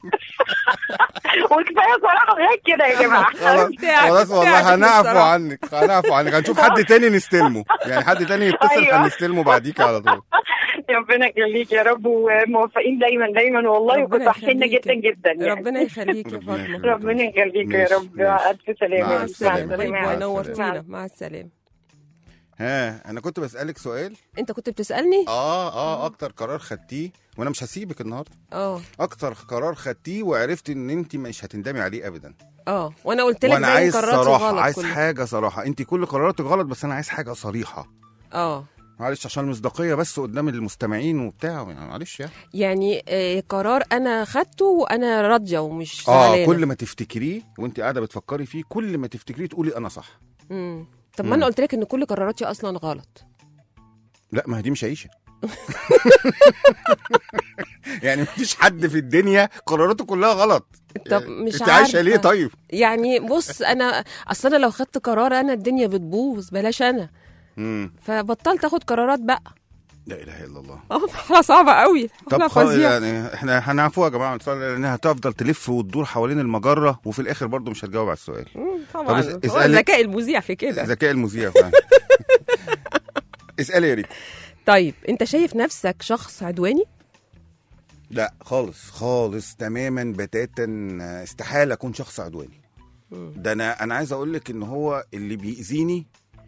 وكفايه صراحه غير كده يا جماعه خلاص بتاعك- خلاص والله بتاعك هنعفو بصراحة. عنك هنعفو عنك هنشوف حد تاني نستلمه يعني حد تاني يتصل أيوة. هنستلمه بعديك على طول ربنا يخليك يا رب وموفقين دايما دايما والله ربنا وكنتوا وحشنا يخليك. جدا جدا يعني ربنا يخليك يا ربنا فاطمه يخليك. ربنا يخليك يا ماشي، رب ماشي. الف سلامه مع مع السلامة. السلامه باي مع باي السلامة. نورتينا مع السلامه ها انا كنت بسالك سؤال انت كنت بتسالني اه اه اكتر قرار خدتيه وانا مش هسيبك النهارده اه اكتر قرار خدتيه وعرفت ان انت مش هتندمي عليه ابدا اه وانا قلت لك وانا باين عايز قراراتي صراحه غلط عايز كلها. حاجه صراحه انت كل قراراتك غلط بس انا عايز حاجه صريحه اه معلش عشان المصداقيه بس قدام المستمعين وبتاع يعني معلش يعني يعني آه قرار انا خدته وانا راضيه ومش اه زعلانة. كل ما تفتكريه وانت قاعده بتفكري فيه كل ما تفتكريه تقولي انا صح مم. طب ما انا قلت لك ان كل قراراتي اصلا غلط لا ما هي دي مش عيشه يعني مفيش حد في الدنيا قراراته كلها غلط طب يعني مش انت عايشه عارفة. ليه طيب يعني بص انا اصل انا لو خدت قرار انا الدنيا بتبوظ بلاش انا امم فبطلت اخد قرارات بقى لا اله الا الله اه حاجه صعبه قوي طب حاجه خلاص فظيعه يعني احنا هنعفوها يا جماعه لانها هتفضل تلف وتدور حوالين المجره وفي الاخر برضو مش هتجاوب على السؤال مم، طبعا اس- هو اسألي- ذكاء المذيع في كده ذكاء المذيع فعلا اسالي يا ريكو طيب انت شايف نفسك شخص عدواني لا خالص خالص تماما بتاتا استحاله اكون شخص عدواني ده انا انا عايز اقول لك ان هو اللي بيأذيني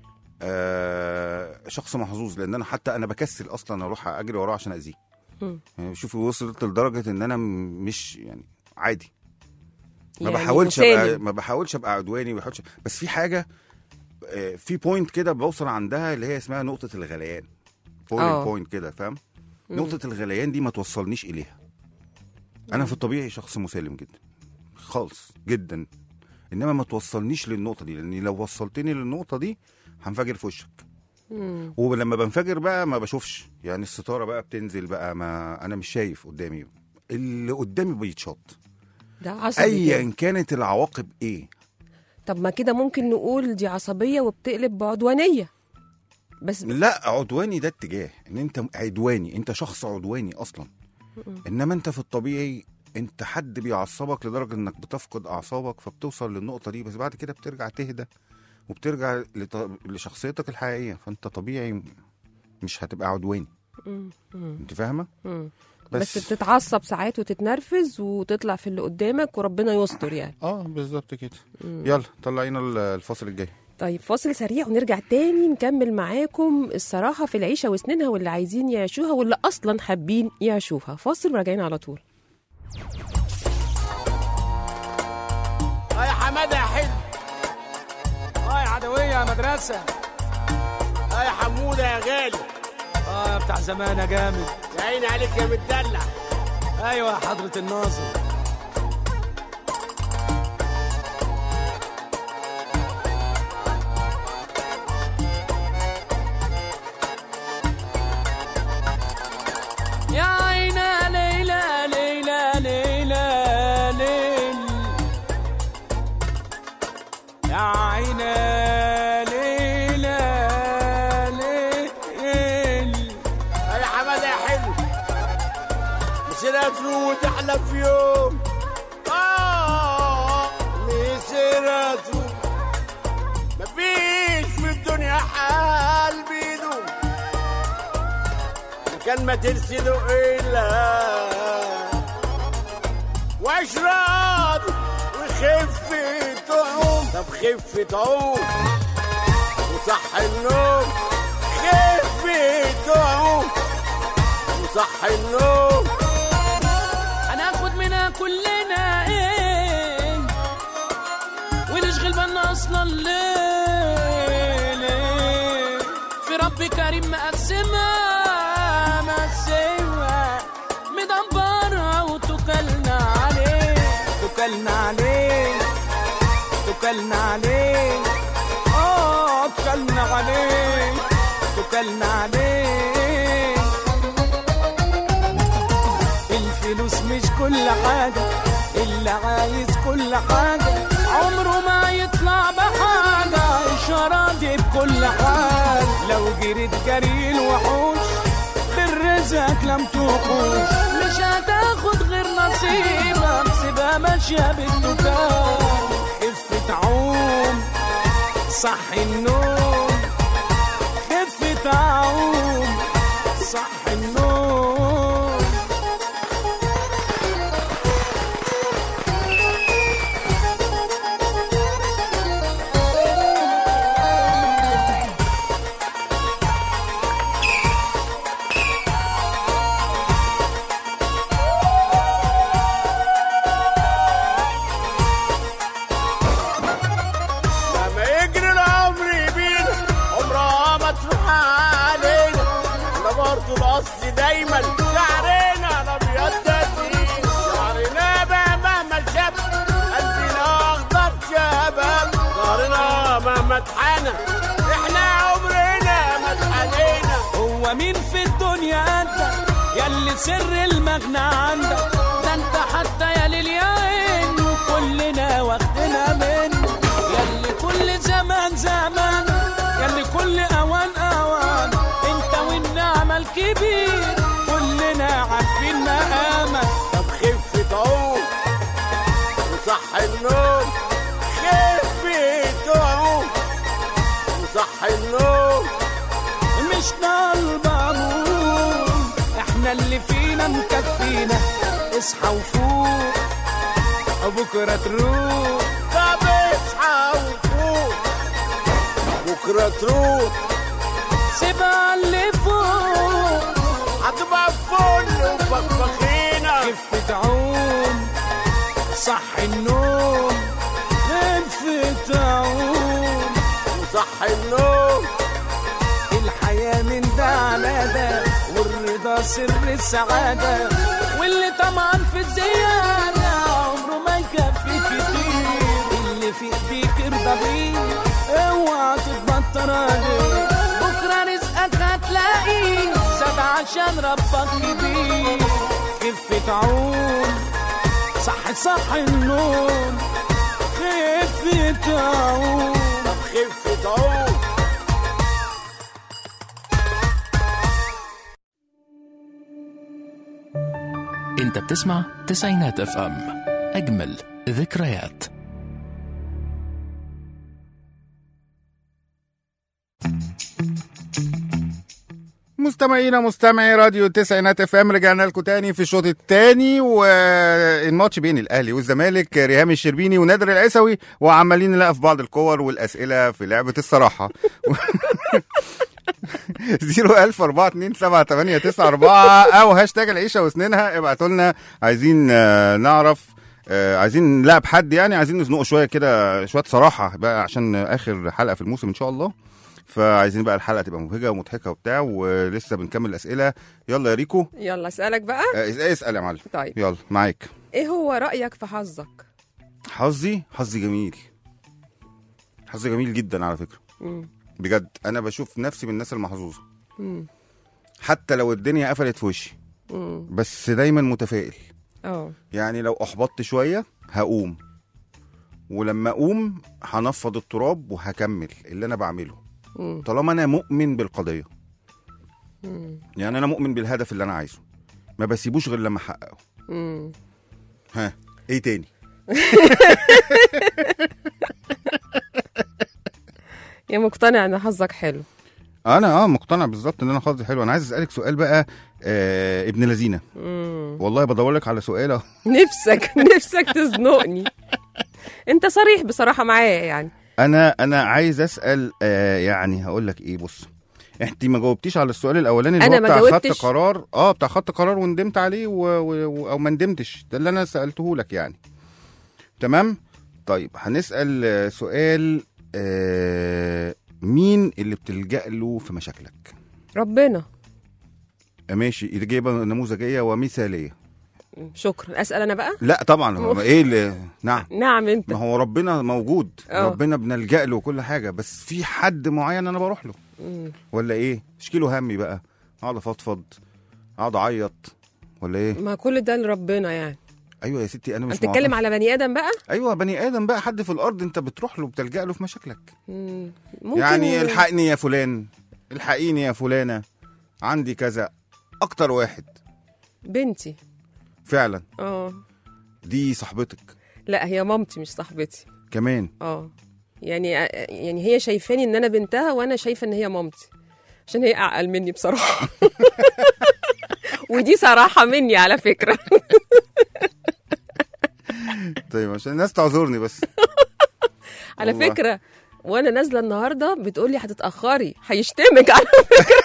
آه شخص محظوظ لان انا حتى انا بكسل اصلا اروح اجري وراه عشان اذيه مم. يعني شوفي وصلت لدرجه ان انا م- مش يعني عادي ما يعني بحاولش ابقى مسالم. ما بحاولش ابقى عدواني ما بحاولش بس في حاجه آه، في بوينت كده بوصل عندها اللي هي اسمها نقطه الغليان بوينت آه. بوينت كده فاهم مم. نقطه الغليان دي ما توصلنيش اليها انا في الطبيعي شخص مسالم جدا خالص جدا انما ما توصلنيش للنقطه دي لان لو وصلتني للنقطه دي هنفجر في وشك مم. ولما بنفجر بقى ما بشوفش يعني الستاره بقى بتنزل بقى ما انا مش شايف قدامي اللي قدامي بيتشط ده عصبي كده. ايا كانت العواقب ايه طب ما كده ممكن نقول دي عصبيه وبتقلب بعدوانيه بس لا عدواني ده اتجاه ان انت عدواني انت شخص عدواني اصلا انما انت في الطبيعي انت حد بيعصبك لدرجه انك بتفقد اعصابك فبتوصل للنقطه دي بس بعد كده بترجع تهدى وبترجع لط... لشخصيتك الحقيقيه فانت طبيعي مش هتبقى عدواني مم. مم. انت فاهمه مم. بس- بس بتتعصب ساعات وتتنرفز وتطلع في اللي قدامك وربنا يستر يعني اه بالظبط كده مم. يلا طلعينا ال- الفاصل الجاي طيب فاصل سريع ونرجع تاني نكمل معاكم الصراحة في العيشة وسنينها واللي عايزين يعيشوها واللي أصلا حابين يعيشوها فاصل وراجعين على طول اه يا حماده يا حلو اه يا عدويه يا مدرسه اه يا حموده يا غالي اه يا بتاع زمان يا جامد يا عيني عليك يا متدلع ايوه يا حضره الناظر يا عينا ليلى ليلى ليلى ليل يا عينا ليلى ليل يا حماده يا حلو مسيرته وتحلى في يوم اه مسيرته مفيش في الدنيا حال بيدوم كان ما ترسله إلا واشرب وخفة عوم طب خفة عوم وصح النوم خفة عوم وصح النوم هناخد منها كلنا ايه ونشغل بالنا اصلا ليه ليه في رب كريم مقسمة مقسمة مدبرة وتكلنا عليه تكلنا عليه تكلنا عليه اه تكلنا عليه تكلنا عليه الفلوس مش كل حاجة اللي عايز كل حاجة عمره ما يطلع بحاجة إشارات بكل حال لو جريت جري الوحوش بالرزق لم تحوش مش هتاخد غير نصيبك سيبها ماشية بالتكال خفة عوم صح النوم خفة عوم صح النوم لما يجري العمر بينا عمرها ما تروح علينا احنا برضه الاصل دايما شعرنا الابيض تدين شعرنا بقى مهما شاب قلبنا اخضر شباب ظهرنا مهما اتحنى احنا عمرنا ما اتحنينا هو مين في الدنيا انت ياللي سر المغنى عندك ده انت حتى يا للياين كلنا واخدنا منه ياللي كل زمان زمان ياللي كل اوان اوان انت والنعمة الكبير كلنا عارفين مقامك طب خفة عوم وصح النوم خفة عوم وصح النوم مش طالبة نوم احنا اللي فينا مكفينا اصحى وفوق بكرة تروح طب اصحى وفوق بكرة تروح سيبها اللي فوق هتبقى فل وفخفخينا خفة عوم صح النوم خفة عوم وصح النوم الحياة من ده على زيادة والرضا سر السعادة واللي طمعان في الزيادة عمره ما يكفي كتير اللي في ايديك ارضى بيه اوعى تتبطر عليه بكرة رزقك هتلاقيه زاد عشان ربك كبير خفة عون صح صح النوم خفة عون طب خفة عون انت بتسمع تسعينات اف ام اجمل ذكريات مستمعينا مستمعي راديو التسعينات اف ام رجعنا لكم تاني في الشوط الثاني والماتش بين الاهلي والزمالك ريهام الشربيني ونادر العيسوي وعمالين نلاقي في بعض الكور والاسئله في لعبه الصراحه 010427894 او هاشتاج العيشه وسنينها ابعتوا لنا عايزين آه، نعرف آه، عايزين نلعب حد يعني عايزين نزنقه شويه كده شويه صراحه بقى عشان اخر حلقه في الموسم ان شاء الله فعايزين بقى الحلقه تبقى مبهجه ومضحكه وبتاع ولسه بنكمل الاسئله يلا يا ريكو يلا اسالك بقى آه، اسال يا معلم طيب يلا معاك ايه هو رايك في حظك حظي حظي جميل حظي جميل جدا على فكره مم. بجد انا بشوف نفسي من الناس المحظوظه مم. حتى لو الدنيا قفلت في وشي مم. بس دايما متفائل اه يعني لو احبطت شويه هقوم ولما اقوم هنفض التراب وهكمل اللي انا بعمله مم. طالما انا مؤمن بالقضيه مم. يعني انا مؤمن بالهدف اللي انا عايزه ما بسيبوش غير لما احققه مم. ها ايه تاني يا مقتنع ان حظك حلو انا اه مقتنع بالظبط ان انا حظي حلو انا عايز اسالك سؤال بقى آه ابن لذينه مم. والله بدور لك على سؤال اهو نفسك نفسك تزنقني انت صريح بصراحه معايا يعني انا انا عايز اسال آه يعني هقول لك ايه بص انت ما جاوبتيش على السؤال الاولاني اللي أنا هو ما بتاع خدت جاوبتش. قرار اه بتاع خدت قرار وندمت عليه و... و... و... او ما ندمتش ده اللي انا سالته لك يعني تمام طيب هنسال آه، سؤال آه مين اللي بتلجأ له في مشاكلك ربنا آه، ماشي اجابه نموذجيه ومثاليه شكرا اسال انا بقى لا طبعا هو ايه اللي نعم نعم انت ما هو ربنا موجود اه. ربنا بنلجأ له وكل حاجه بس في حد معين انا بروح له مم. ولا ايه اشكي له همي بقى اقعد افضفض اقعد اعيط ولا ايه ما كل ده لربنا يعني ايوه يا ستي انا مش انت بتتكلم معترض. على بني ادم بقى ايوه بني ادم بقى حد في الارض انت بتروح له بتلجأ له في مشاكلك مم. ممكن يعني الحقني يا فلان الحقيني يا فلانه عندي كذا اكتر واحد بنتي فعلا اه دي صاحبتك لا هي مامتي مش صاحبتي كمان اه يعني يعني هي شايفاني ان انا بنتها وانا شايفه ان هي مامتي عشان هي اعقل مني بصراحه ودي صراحه مني على فكره طيب عشان الناس تعذرني بس على والله. فكره وانا نازله النهارده بتقول لي هتتاخري هيشتمك على فكره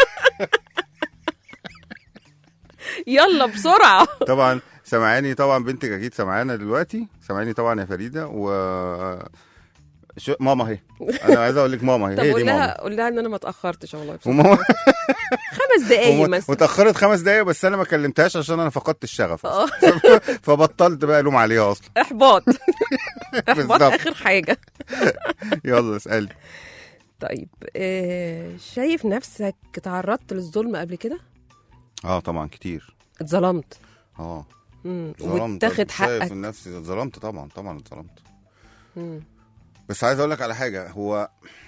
يلا بسرعه طبعا سامعاني طبعا بنتك اكيد سامعانا دلوقتي سامعاني طبعا يا فريده و شو ماما اهي انا عايز اقول لك ماما اهي طب هي دي قول ماما لها قول لها ان انا ما اتاخرتش والله بصراحة. وماما خمس دقايق وم- مثلا وتاخرت خمس دقايق بس انا ما كلمتهاش عشان انا فقدت الشغف اه فبطلت بقى الوم عليها اصلا احباط احباط بالظبط. اخر حاجه يلا اسالي طيب آه شايف نفسك تعرضت للظلم قبل كده اه طبعا كتير اتظلمت اه مم. ظلمت واتاخد شايف حقك نفسي اتظلمت طبعا طبعا اتظلمت مم. بس عايز اقول لك على حاجه هو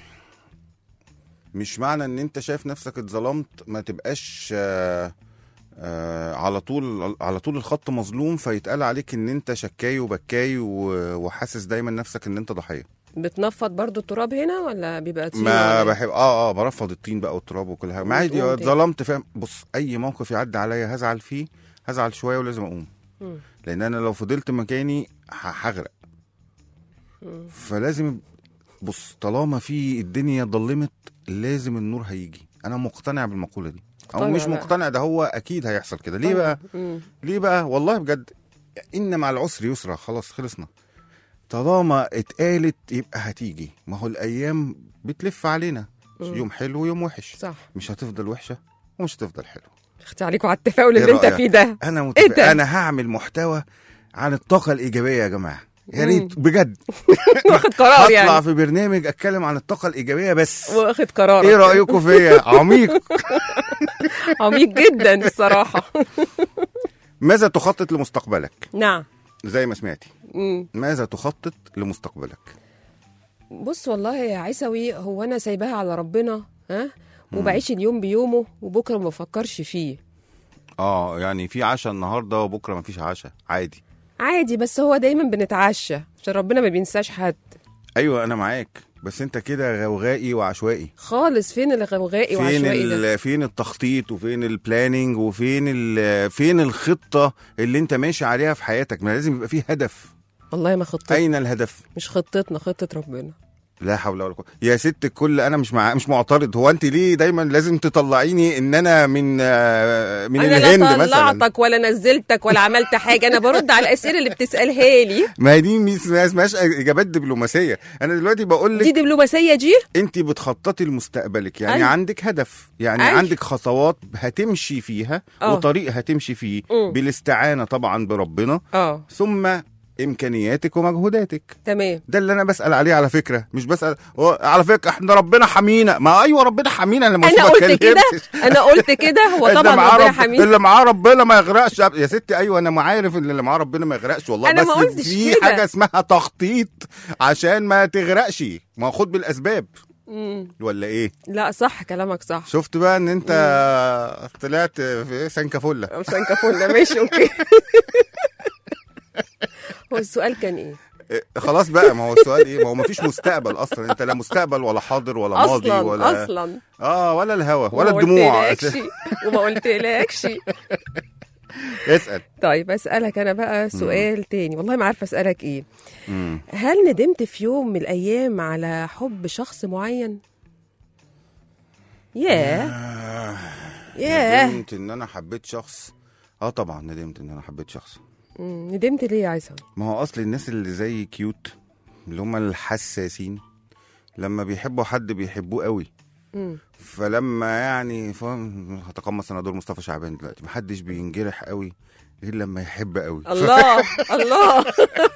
مش معنى ان انت شايف نفسك اتظلمت ما تبقاش آه آه على طول على طول الخط مظلوم فيتقال عليك ان انت شكاي وبكاي و- وحاسس دايما نفسك ان انت ضحيه بتنفض برضو التراب هنا ولا بيبقى طين ما ولا إيه؟ بحب اه اه برفض الطين بقى والتراب وكل حاجه ما عادي وتقوم تاني. اتظلمت فاهم بص اي موقف يعدي عليا هزعل فيه هزعل شويه ولازم اقوم مم. لان انا لو فضلت مكاني ه- هغرق مم. فلازم بص طالما في الدنيا ضلمت لازم النور هيجي انا مقتنع بالمقوله دي او مقتنع مش بقى. مقتنع ده هو اكيد هيحصل كده ليه بقى مم. ليه بقى والله بجد ان مع العسر يسرا خلاص خلصنا طالما اتقالت يبقى هتيجي ما هو الايام بتلف علينا مم. يوم حلو ويوم وحش صح مش هتفضل وحشه ومش هتفضل حلوه اختي عليكم على التفاؤل إيه اللي انت رأيك؟ فيه ده انا إيه متفق... ده؟ انا هعمل محتوى عن الطاقه الايجابيه يا جماعه يا ريت بجد واخد قرار هطلع يعني في برنامج اتكلم عن الطاقه الايجابيه بس واخد قرار ايه رايكم فيا عميق عميق جدا الصراحه ماذا تخطط لمستقبلك نعم زي ما سمعتي مم. ماذا تخطط لمستقبلك بص والله يا عيسوي هو انا سايباها على ربنا ها وبعيش اليوم بيومه وبكره ما بفكرش فيه اه يعني في عشاء النهارده وبكره مفيش عشاء عادي عادي بس هو دايما بنتعشى عشان ربنا ما بينساش حد ايوه انا معاك بس انت كده غوغائي وعشوائي خالص فين الغوغائي فين وعشوائي ده ال- فين التخطيط وفين البلاننج وفين ال- فين الخطه اللي انت ماشي عليها في حياتك ما لازم يبقى فيه هدف والله ما خطتنا اين الهدف مش خطتنا خطه ربنا لا حول ولا قوه يا ست الكل انا مش مع... مش معترض هو انت ليه دايما لازم تطلعيني ان انا من آه، من انا الهند لا مثلا طلعتك ولا نزلتك ولا عملت حاجه انا برد على الاسئله اللي بتسالها لي ما هي دي مش- ما اسمهاش اجابات دبلوماسيه انا دلوقتي بقول دي لك دبلوماسيه دي انت بتخططي لمستقبلك يعني أيوة. عندك هدف يعني أيوة. عندك خطوات هتمشي فيها آه. وطريق هتمشي فيه مم. بالاستعانه طبعا بربنا اه ثم امكانياتك ومجهوداتك تمام ده اللي انا بسال عليه على فكره مش بسال هو على فكره احنا ربنا حمينا ما ايوه ربنا حمينا انا انا المفروض قلت ما كده اتكلمتش. انا قلت كده هو اللي طبعا معاه ربنا رب... حميد اللي معاه ربنا ما يغرقش يا ستي ايوه انا عارف ان اللي معاه ربنا ما يغرقش والله أنا بس ما قلتش في كده. حاجه اسمها تخطيط عشان ما تغرقش ما هو خد بالاسباب مم. ولا ايه لا صح كلامك صح شفت بقى ان انت طلعت في سانكافولا مش هنكفلنا ماشي اوكي هو السؤال كان ايه إيه، خلاص بقى ما هو السؤال ايه ما هو مفيش مستقبل اصلا انت لا مستقبل ولا حاضر ولا ماضي اصلا ولا اصلا اه ولا الهوا ولا وما الدموع قلتلكش وما قلتلكش اسال طيب اسالك انا بقى سؤال تاني والله ما عارفه اسالك ايه مم. هل ندمت في يوم من الايام على حب شخص معين ياه ياه ندمت ان انا حبيت شخص اه طبعا ندمت ان انا حبيت شخص مم، ندمت ليه يا عيسى ما هو اصل الناس اللي زي كيوت اللي هم الحساسين لما بيحبوا حد بيحبوه قوي مم. فلما يعني فاهم هتقمص انا دور مصطفى شعبان دلوقتي محدش بينجرح قوي غير لما يحب قوي الله الله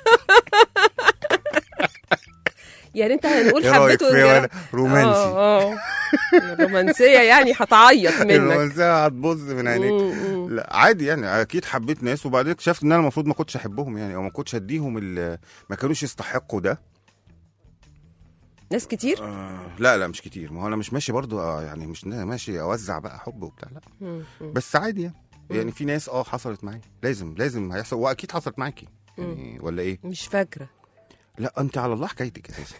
يعني انت هنقول ايه رايك حبيته فيا وانجرح- وانا رومانسي اه اه الرومانسيه يعني هتعيط منك الرومانسيه هتبص من عينيك مم، مم. لا عادي يعني اكيد حبيت ناس وبعدين اكتشفت ان انا المفروض ما كنتش احبهم يعني او ما كنتش اديهم ال- ما كانوش يستحقوا ده ناس كتير آه لا لا مش كتير ما هو انا مش ماشي برضو آه يعني مش ماشي اوزع بقى حب وبتاع لا مم، مم. بس عادي يعني يعني في ناس اه حصلت معايا لازم لازم هيحصل واكيد حصلت معاكي يعني ولا ايه مش فاكره لا انت على الله حكايتك اساسا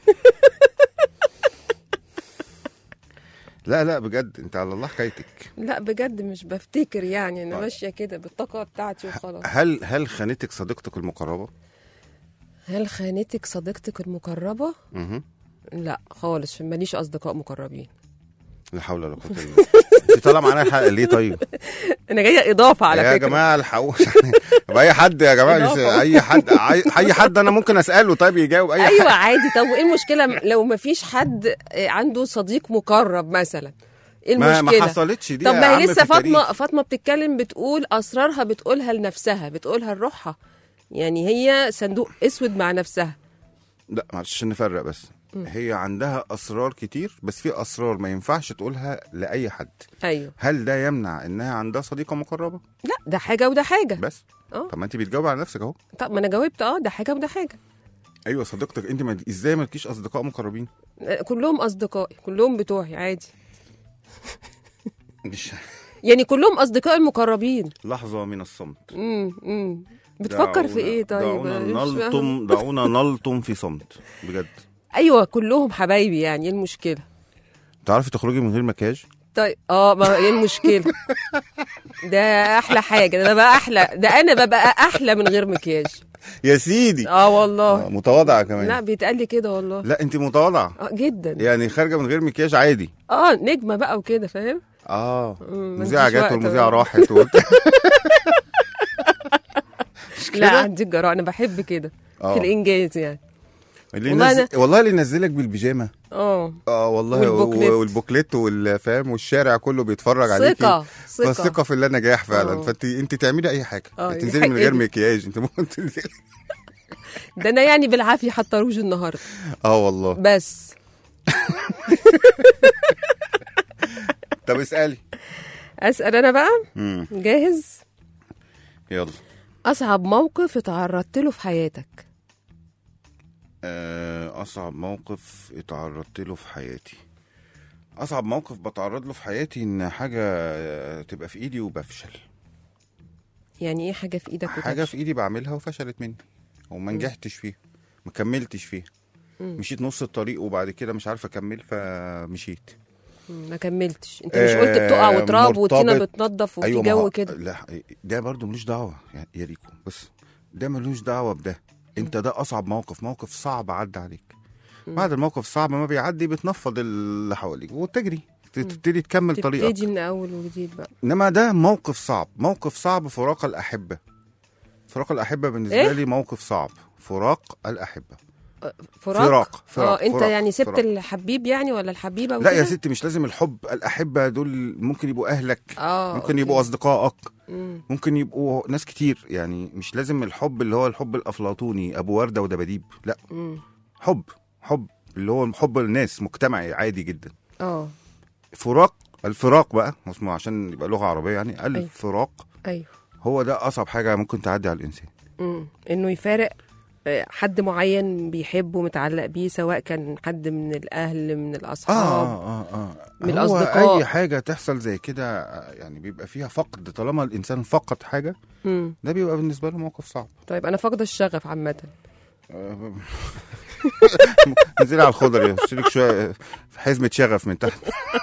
لا لا بجد انت على الله حكايتك لا بجد مش بفتكر يعني انا ماشيه كده بالطاقه بتاعتي وخلاص هل هل خانتك صديقتك المقربه هل خانتك صديقتك المقربه اها لا خالص ماليش اصدقاء مقربين لا حول ولا قوه الا بالله انت طالعه معانا الحلقه ليه طيب انا جايه اضافه على يا فكره جماعه الحقوا طب اي حد يا جماعه لا مش- طبعا. اي حد اي حد انا ممكن اساله طيب يجاوب اي ايوه حد عادي طب وايه المشكله لو ما فيش حد عنده صديق مقرب مثلا ايه ما المشكله ما حصلتش دي طب يا ما عم هي في لسه فاطمه التاريخ. فاطمه بتتكلم بتقول اسرارها بتقولها لنفسها بتقولها لروحها يعني هي صندوق اسود مع نفسها لا معلش عشان نفرق بس هي عندها اسرار كتير بس في اسرار ما ينفعش تقولها لاي حد ايوه هل ده يمنع انها عندها صديقه مقربه لا ده حاجه وده حاجه بس اه طب ما انت بتجاوب على نفسك اهو طب ما انا جاوبت اه ده حاجه وده حاجه ايوه صديقتك انت ما ازاي مالكيش اصدقاء مقربين كلهم اصدقائي كلهم بتوعي عادي مش يعني كلهم اصدقائي المقربين لحظه من الصمت امم امم بتفكر في دعونا- ايه طيب دعونا أنا مش فاهمة. نلطم دعونا نلطم في صمت بجد ايوه كلهم حبايبي يعني ايه المشكله تعرفي تخرجي من غير مكياج طيب اه ما ايه المشكله ده احلى حاجه ده بقى احلى ده انا ببقى احلى من غير مكياج يا سيدي اه والله آه، متواضعه كمان لا بيتقال لي كده والله لا انت متواضعه اه جدا يعني خارجه من غير مكياج عادي اه نجمه بقى وكده فاهم اه مم، مذيعه مفيش جت وقت والمذيعه بقى. راحت وبتاع. مش لا كده؟ عندي الجراءه انا بحب كده آه. في الانجاز يعني اللي والله ينزل... أنا- والله اللي ينزلك بالبيجامه اه اه والله والبوكليت. و- والبوكليت والفام والشارع كله بيتفرج عليكي ثقة ثقة فالثقه في الله نجاح فعلا آه. فانت انت تعملي اي حاجه آه، تنزلي من دي غير حقيقة. مكياج انت ممكن تنزلي ده انا يعني بالعافيه حاطه روج النهارده اه والله بس طب اسالي اسال انا بقى مم. جاهز يلا اصعب موقف اتعرضت له في حياتك آه، أصعب موقف اتعرضت له في حياتي أصعب موقف بتعرض له في حياتي إن حاجة آه، تبقى في إيدي وبفشل يعني ايه حاجه في ايدك حاجة في إيدي بعملها وفشلت مني وما نجحتش فيها ما كملتش فيها مم. مشيت نص الطريق وبعد كده مش عارف أكمل فمشيت مم، ما كملتش انت مش قلت بتقع آه، وتراب والطينه مرتبط. بتنضف وفي أيوة ما جو هو- كده لا ده برضو ملوش دعوة يا- يا ريكو بس ده ملوش دعوة بده انت ده اصعب موقف موقف صعب عدى عليك بعد الموقف الصعب ما بيعدي بتنفض اللي حواليك وتجري تبتدي تكمل طريقك تبتدي من اول وجديد بقى انما ده موقف صعب موقف صعب فراق الاحبه فراق الاحبه بالنسبه إيه؟ لي موقف صعب فراق الاحبه فراق فراق- فراق- اه انت فراق- يعني سبت فراق. الحبيب يعني ولا الحبيبه لا يا وكده؟ ستي مش لازم الحب الاحبه دول ممكن يبقوا اهلك اه ممكن أوكي. يبقوا اصدقائك مم. ممكن يبقوا ناس كتير يعني مش لازم الحب اللي هو الحب الافلاطوني ابو ورده ودباديب لا مم. حب حب اللي هو حب الناس مجتمعي عادي جدا اه فراق الفراق بقى اسمه عشان يبقى لغه عربيه يعني الفراق ايوه هو ده اصعب حاجه ممكن تعدي على الانسان مم. انه يفارق آه، حد معين بيحبه متعلق بيه سواء كان حد من الاهل من الاصحاب اه اه اه من هو الأصدقاء. اي حاجه تحصل زي كده آه، يعني بيبقى فيها فقد طالما الانسان فقد حاجه مم. ده بيبقى بالنسبه له موقف صعب طيب انا فاقده الشغف عامه آه، انزلي على الخضر اشترك شويه في حزمه شغف من تحت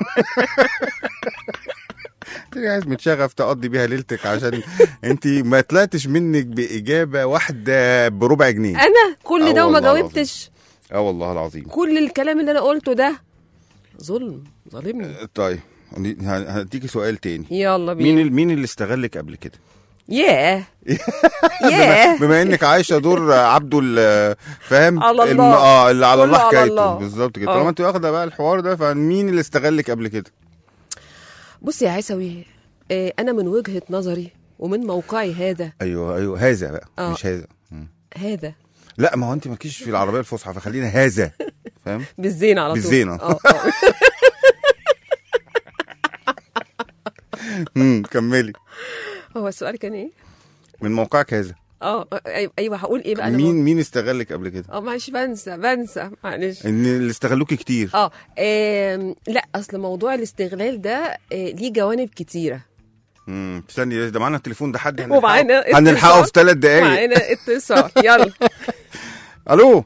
اشتري حزمه شغف تقضي بيها ليلتك عشان انت ما طلعتش منك باجابه واحده بربع جنيه انا كل آه ده وما والله العظيم. جاوبتش اه والله العظيم كل الكلام اللي انا قلته ده ظلم ظالمني طيب هديكي سؤال تاني يلا بينا مين ال- مين اللي استغلك قبل كده ياه ياه بما انك عايشه دور عبده ال- فاهم على الم- الله. اه اللي على كله الله على حكايته الله. بالظبط كده آه. طالما انت واخده بقى الحوار ده فمين اللي استغلك قبل كده بص يا عيسوي آه، انا من وجهه نظري ومن موقعي هذا ايوه ايوه هذا بقى آه. مش هذا مم. هذا لا ما هو انت مالكيش في العربيه الفصحى فخلينا هذا فاهم بالزين على طول بالزين، آه. اه آه. امم كملي هو السؤال كان ايه؟ من موقعك هذا اه ايوه ايوه هقول ايه بقى أنا مين مين استغلك قبل كده اه معلش بنسى بنسى معلش ان اللي استغلوكي كتير اه آم، لا اصل موضوع الاستغلال ده آه، ليه جوانب كتيره امم استني ده معانا التليفون ده حد هنلحقه ومعانا هنلحقه اتصال. في ثلاث دقايق معانا اتصال يلا الو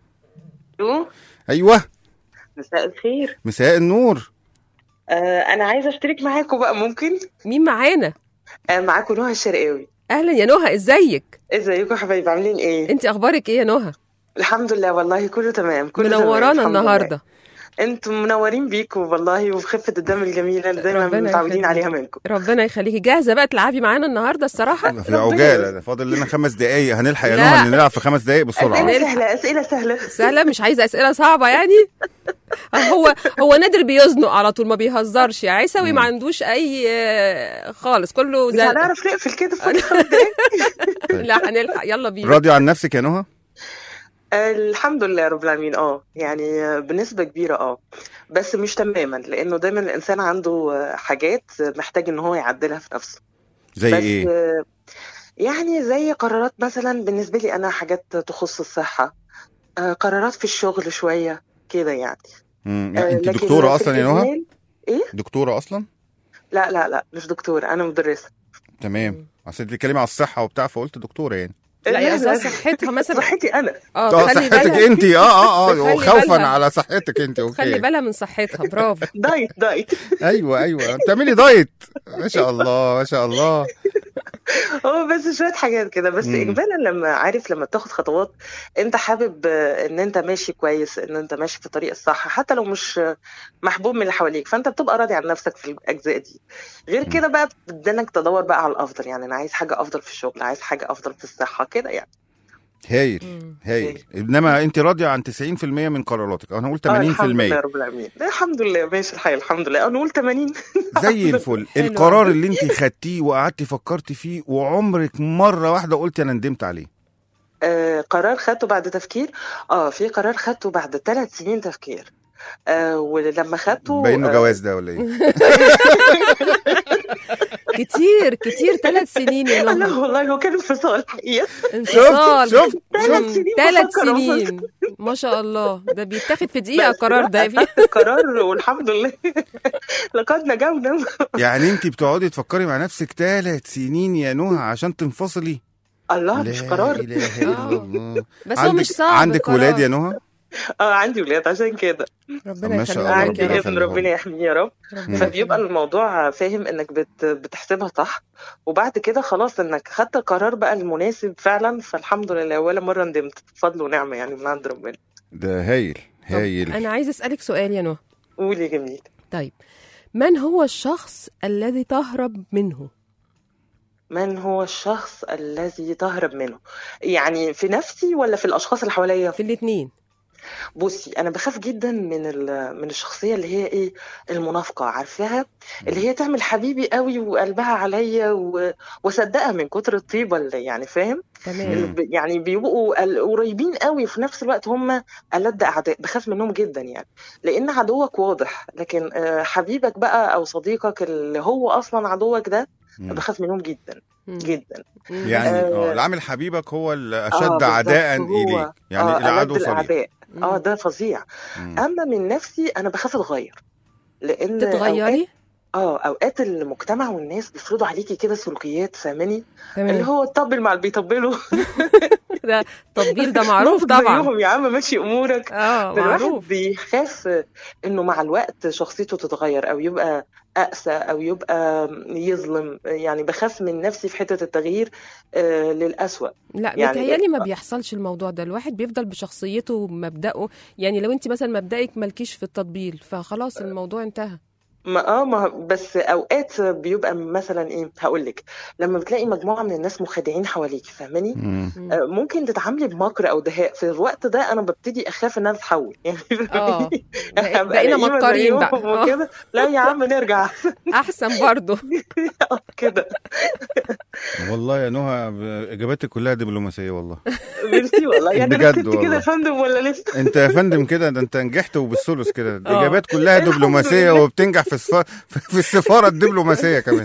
الو ايوه مساء الخير مساء النور آه انا عايزه اشترك معاكم بقى ممكن مين معانا آه معاكم نهى الشرقاوي اهلا يا نهى ازيك ازيكم يا حبايبي عاملين ايه انت اخبارك ايه يا نهى الحمد لله والله كله تمام كله تمام منورانا الحمد لله. النهارده انتم منورين بيكم والله وبخفه الدم الجميله اللي دايما ربنا متعودين يخليك. عليها منكم ربنا يخليكي جاهزه بقى تلعبي معانا النهارده الصراحه في عجاله ده فاضل لنا خمس دقايق هنلحق يا لا. نهى إن نلعب في خمس دقايق بسرعه اسئله سهله اسئله سهله سهله مش عايزه اسئله صعبه يعني هو هو نادر بيزنق على طول ما بيهزرش يا عيسوي ما عندوش اي آه، خالص كله مش زي هنعرف نقفل كده في فاضل خمس دقايق لا هنلحق يلا بينا راضي عن نفسك يا نهى آه، الحمد لله رب العالمين اه يعني آه، بنسبة كبيرة اه بس مش تماما لانه دايما الانسان عنده آه، حاجات محتاج ان هو يعدلها في نفسه زي بس ايه آه، يعني زي قرارات مثلا بالنسبة لي انا حاجات تخص الصحة آه، قرارات في الشغل شوية كده يعني مم. آه، يعني انت لكن دكتوره في اصلا يا نهى الإجمال- ايه دكتوره اصلا لا لا لا مش دكتور انا مدرسة تمام اصل انت بتتكلمي على الصحه وبتاع فقلت دكتوره يعني لا يا أستاذ صحتها مثلا صحتي انا اه اه خلي صحتك بالها انت اه اه اه خلي وخوفا بالها. على صحتك انت خلي اوكي بالها من صحتها برافو دايت دايت ايوه ايوه بتعملي دايت ما شاء الله ما شاء الله هو بس شويه حاجات كده بس مم. اجمالا لما عارف لما بتاخد خطوات انت حابب آه، ان انت ماشي كويس ان انت ماشي في الطريق الصح حتى لو مش آه، محبوب من اللي حواليك فانت بتبقى راضي عن نفسك في الاجزاء دي غير كده بقى بدنك تدور بقى على الافضل يعني انا عايز حاجه افضل في الشغل عايز حاجه افضل في الصحه كده يعني هايل هايل انما انت راضيه عن 90% من قراراتك انا هقول 80% آه الحمد لله رب العالمين الحمد لله ماشي الحال الحمد لله نقول 80 زي الفل القرار اللي انت خدتيه وقعدتي فكرتي فيه وعمرك مره واحده قلتي انا ندمت عليه آه قرار خدته بعد تفكير اه في قرار خدته بعد ثلاث سنين تفكير آه ولما خدته باين له آه، جواز ده ولا ايه كتير كتير ثلاث سنين يا لا نهى والله هو كان انفصال الحقيقه انفصال شفت؟ ثلاث سنين ثلاث بفكر سنين ما شاء الله ده بيتاخد في دقيقة القرار ده يا فيه قرار والحمد لله لقد نجونا يعني انت بتقعدي تفكري مع نفسك ثلاث سنين يا نهى عشان تنفصلي الله مش لا قرار اله الا الله بس هو عندك مش صعب عندك القرار. ولاد يا نهى اه عندي ولاد عشان كده ربنا ما شاء يخليهم الله، لك عندي يا رب. ربنا ابن يخليهم. ربنا يحميه يا رب ربنا فبيبقى يخليهم. الموضوع فاهم انك بت بتحسبها صح وبعد كده خلاص انك خدت القرار بقى المناسب فعلا فالحمد لله ولا مره ندمت بفضل ونعمه يعني من عند ربنا ده هايل طب هايل أنا عايز أسألك سؤال يا نهى قولي جميل طيب من هو الشخص الذي تهرب منه؟ من هو الشخص الذي تهرب منه يعني في نفسي ولا في الاشخاص اللي حواليا في الاثنين بصي انا بخاف جدا من ال- من الشخصيه اللي هي ايه المنافقه عارفاها اللي هي تعمل حبيبي قوي وقلبها عليا و- واصدقها من كتر الطيبه اللي يعني فاهم تمام مم. ب- يعني بيبقوا ال- قريبين قوي وفي نفس الوقت هم ألد أعداء بخاف منهم جدا يعني لأن عدوك واضح لكن آه، حبيبك بقى أو صديقك اللي هو أصلا عدوك ده مم. بخاف منهم جدا مم. جدا مم. يعني آه. اه العامل حبيبك هو آه، الاشد بالظبط، عداء هو- اليك يعني آه، العدو ألد صريح الأعداء مم. اه ده فظيع مم. أما من نفسي أنا بخاف أتغير لأن أوقات تتغيري؟ اه اوقات المجتمع والناس بيفرضوا عليكي كده سلوكيات فاهماني اللي تمام هو تطبل مع اللي بيطبلوا ده التطبيل ده معروف نقف طبعا زيهم يا عم ماشي امورك اه فالواحد معروف بيخاف انه مع الوقت شخصيته تتغير او يبقى اقسى او يبقى يظلم يعني بخاف من نفسي في حته التغيير آه للاسوأ لا يعني متهيألي ما بيحصلش الموضوع ده الواحد بيفضل بشخصيته ومبدأه يعني لو انت مثلا مبدأك مالكيش في التطبيل فخلاص الموضوع انتهى ما اه ما بس اوقات بيبقى مثلا ايه هقول لك لما بتلاقي مجموعه من الناس مخادعين حواليك فاهماني مم. مم. آه، ممكن تتعاملي بمكر او دهاء في الوقت ده انا ببتدي اخاف ان انا اتحول يعني اه بق- هبقى بقينا لئيمة مكارين بقى زيهم آه، وكده لا يا عم نرجع احسن برضو كده والله يا نهى ب- اجاباتك كلها دبلوماسيه والله ميرسي والله يعني بجد انا كنت والله. كده يا فندم ولا لسه انت يا فندم كده ده انت نجحت وبالثلث كده اه. الاجابات كلها الحمد دبلوماسيه لله. وبتنجح في السفاره في السفاره الدبلوماسيه كمان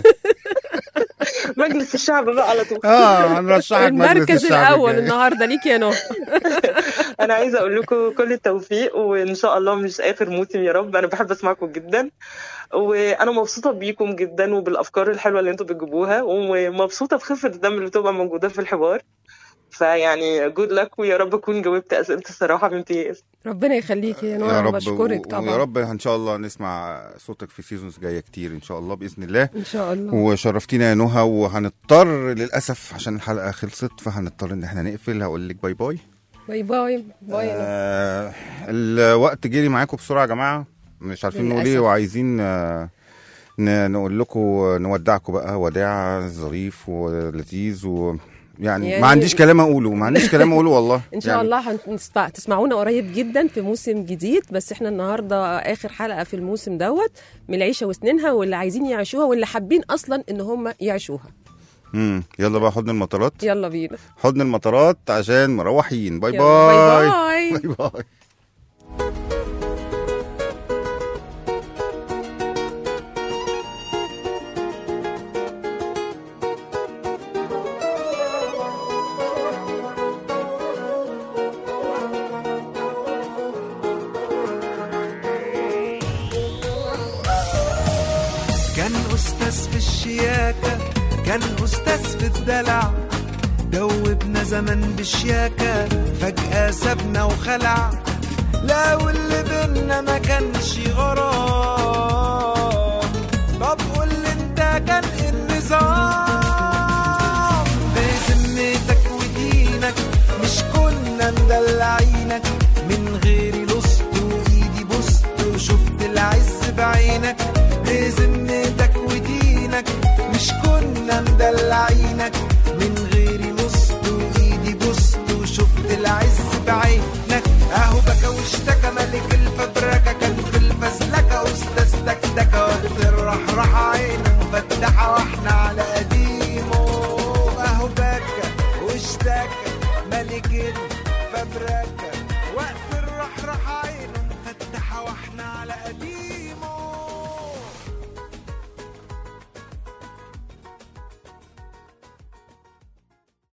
مجلس الشعب بقى على طول اه هنرشحك مجلس المركز الشعب الاول الجاي. النهارده ليك يا نهى انا عايزه اقول لكم كل التوفيق وان شاء الله مش اخر موسم يا رب انا بحب اسمعكم جدا وانا مبسوطه بيكم جدا وبالافكار الحلوه اللي انتم بتجيبوها ومبسوطه بخفه الدم اللي بتبقى موجوده في الحوار فيعني جود لك ويا رب اكون جاوبت اسئله الصراحه بامتياز ربنا يخليك يا نهى يا انا رب بشكرك و- طبعا ويا رب ان شاء الله نسمع صوتك في سيزونز جايه كتير ان شاء الله باذن الله ان شاء الله وشرفتينا يا نهى وهنضطر للاسف عشان الحلقه خلصت فهنضطر ان احنا نقفل هقول لك باي باي باي باي باي يا نهى. آه الوقت جري معاكم بسرعه يا جماعه مش عارفين نقول ايه للأسف. وعايزين آه ن- نقول لكم نودعكم بقى وداع ظريف ولذيذ و يعني, يعني- ما عنديش كلام اقوله ما عنديش كلام اقوله والله ان شاء يعني الله هنسمع تسمعونا قريب جدا في موسم جديد بس احنا النهارده اخر حلقه في الموسم دوت من العيشه وسنينها واللي عايزين يعيشوها واللي حابين اصلا ان هم يعيشوها مم. يلا بقى حضن المطارات يلا بينا حضن المطارات عشان مروحين باي يلا، باي باي باي باي باي كان أستاذ في الشياكة كان أستاذ في الدلع دوبنا زمن بشياكة فجأة سابنا وخلع لا واللي بينا ما كانش غرام طب قول لي انت كان إيه النظام بذمتك ودينك مش كنا مدلعينك من غير لصت وايدي بوست وشفت العز بعينك بذمتك ودينك مش كنا مدلعينك من غير لصت وايدي بوست وشفت واشتكى ملك الفبركة كان في الفزلكة أستاذ دكدكة وقت الرحرح عينه مفتحة واحنا على قديمه أهو بكى واشتكى ملك الفبركة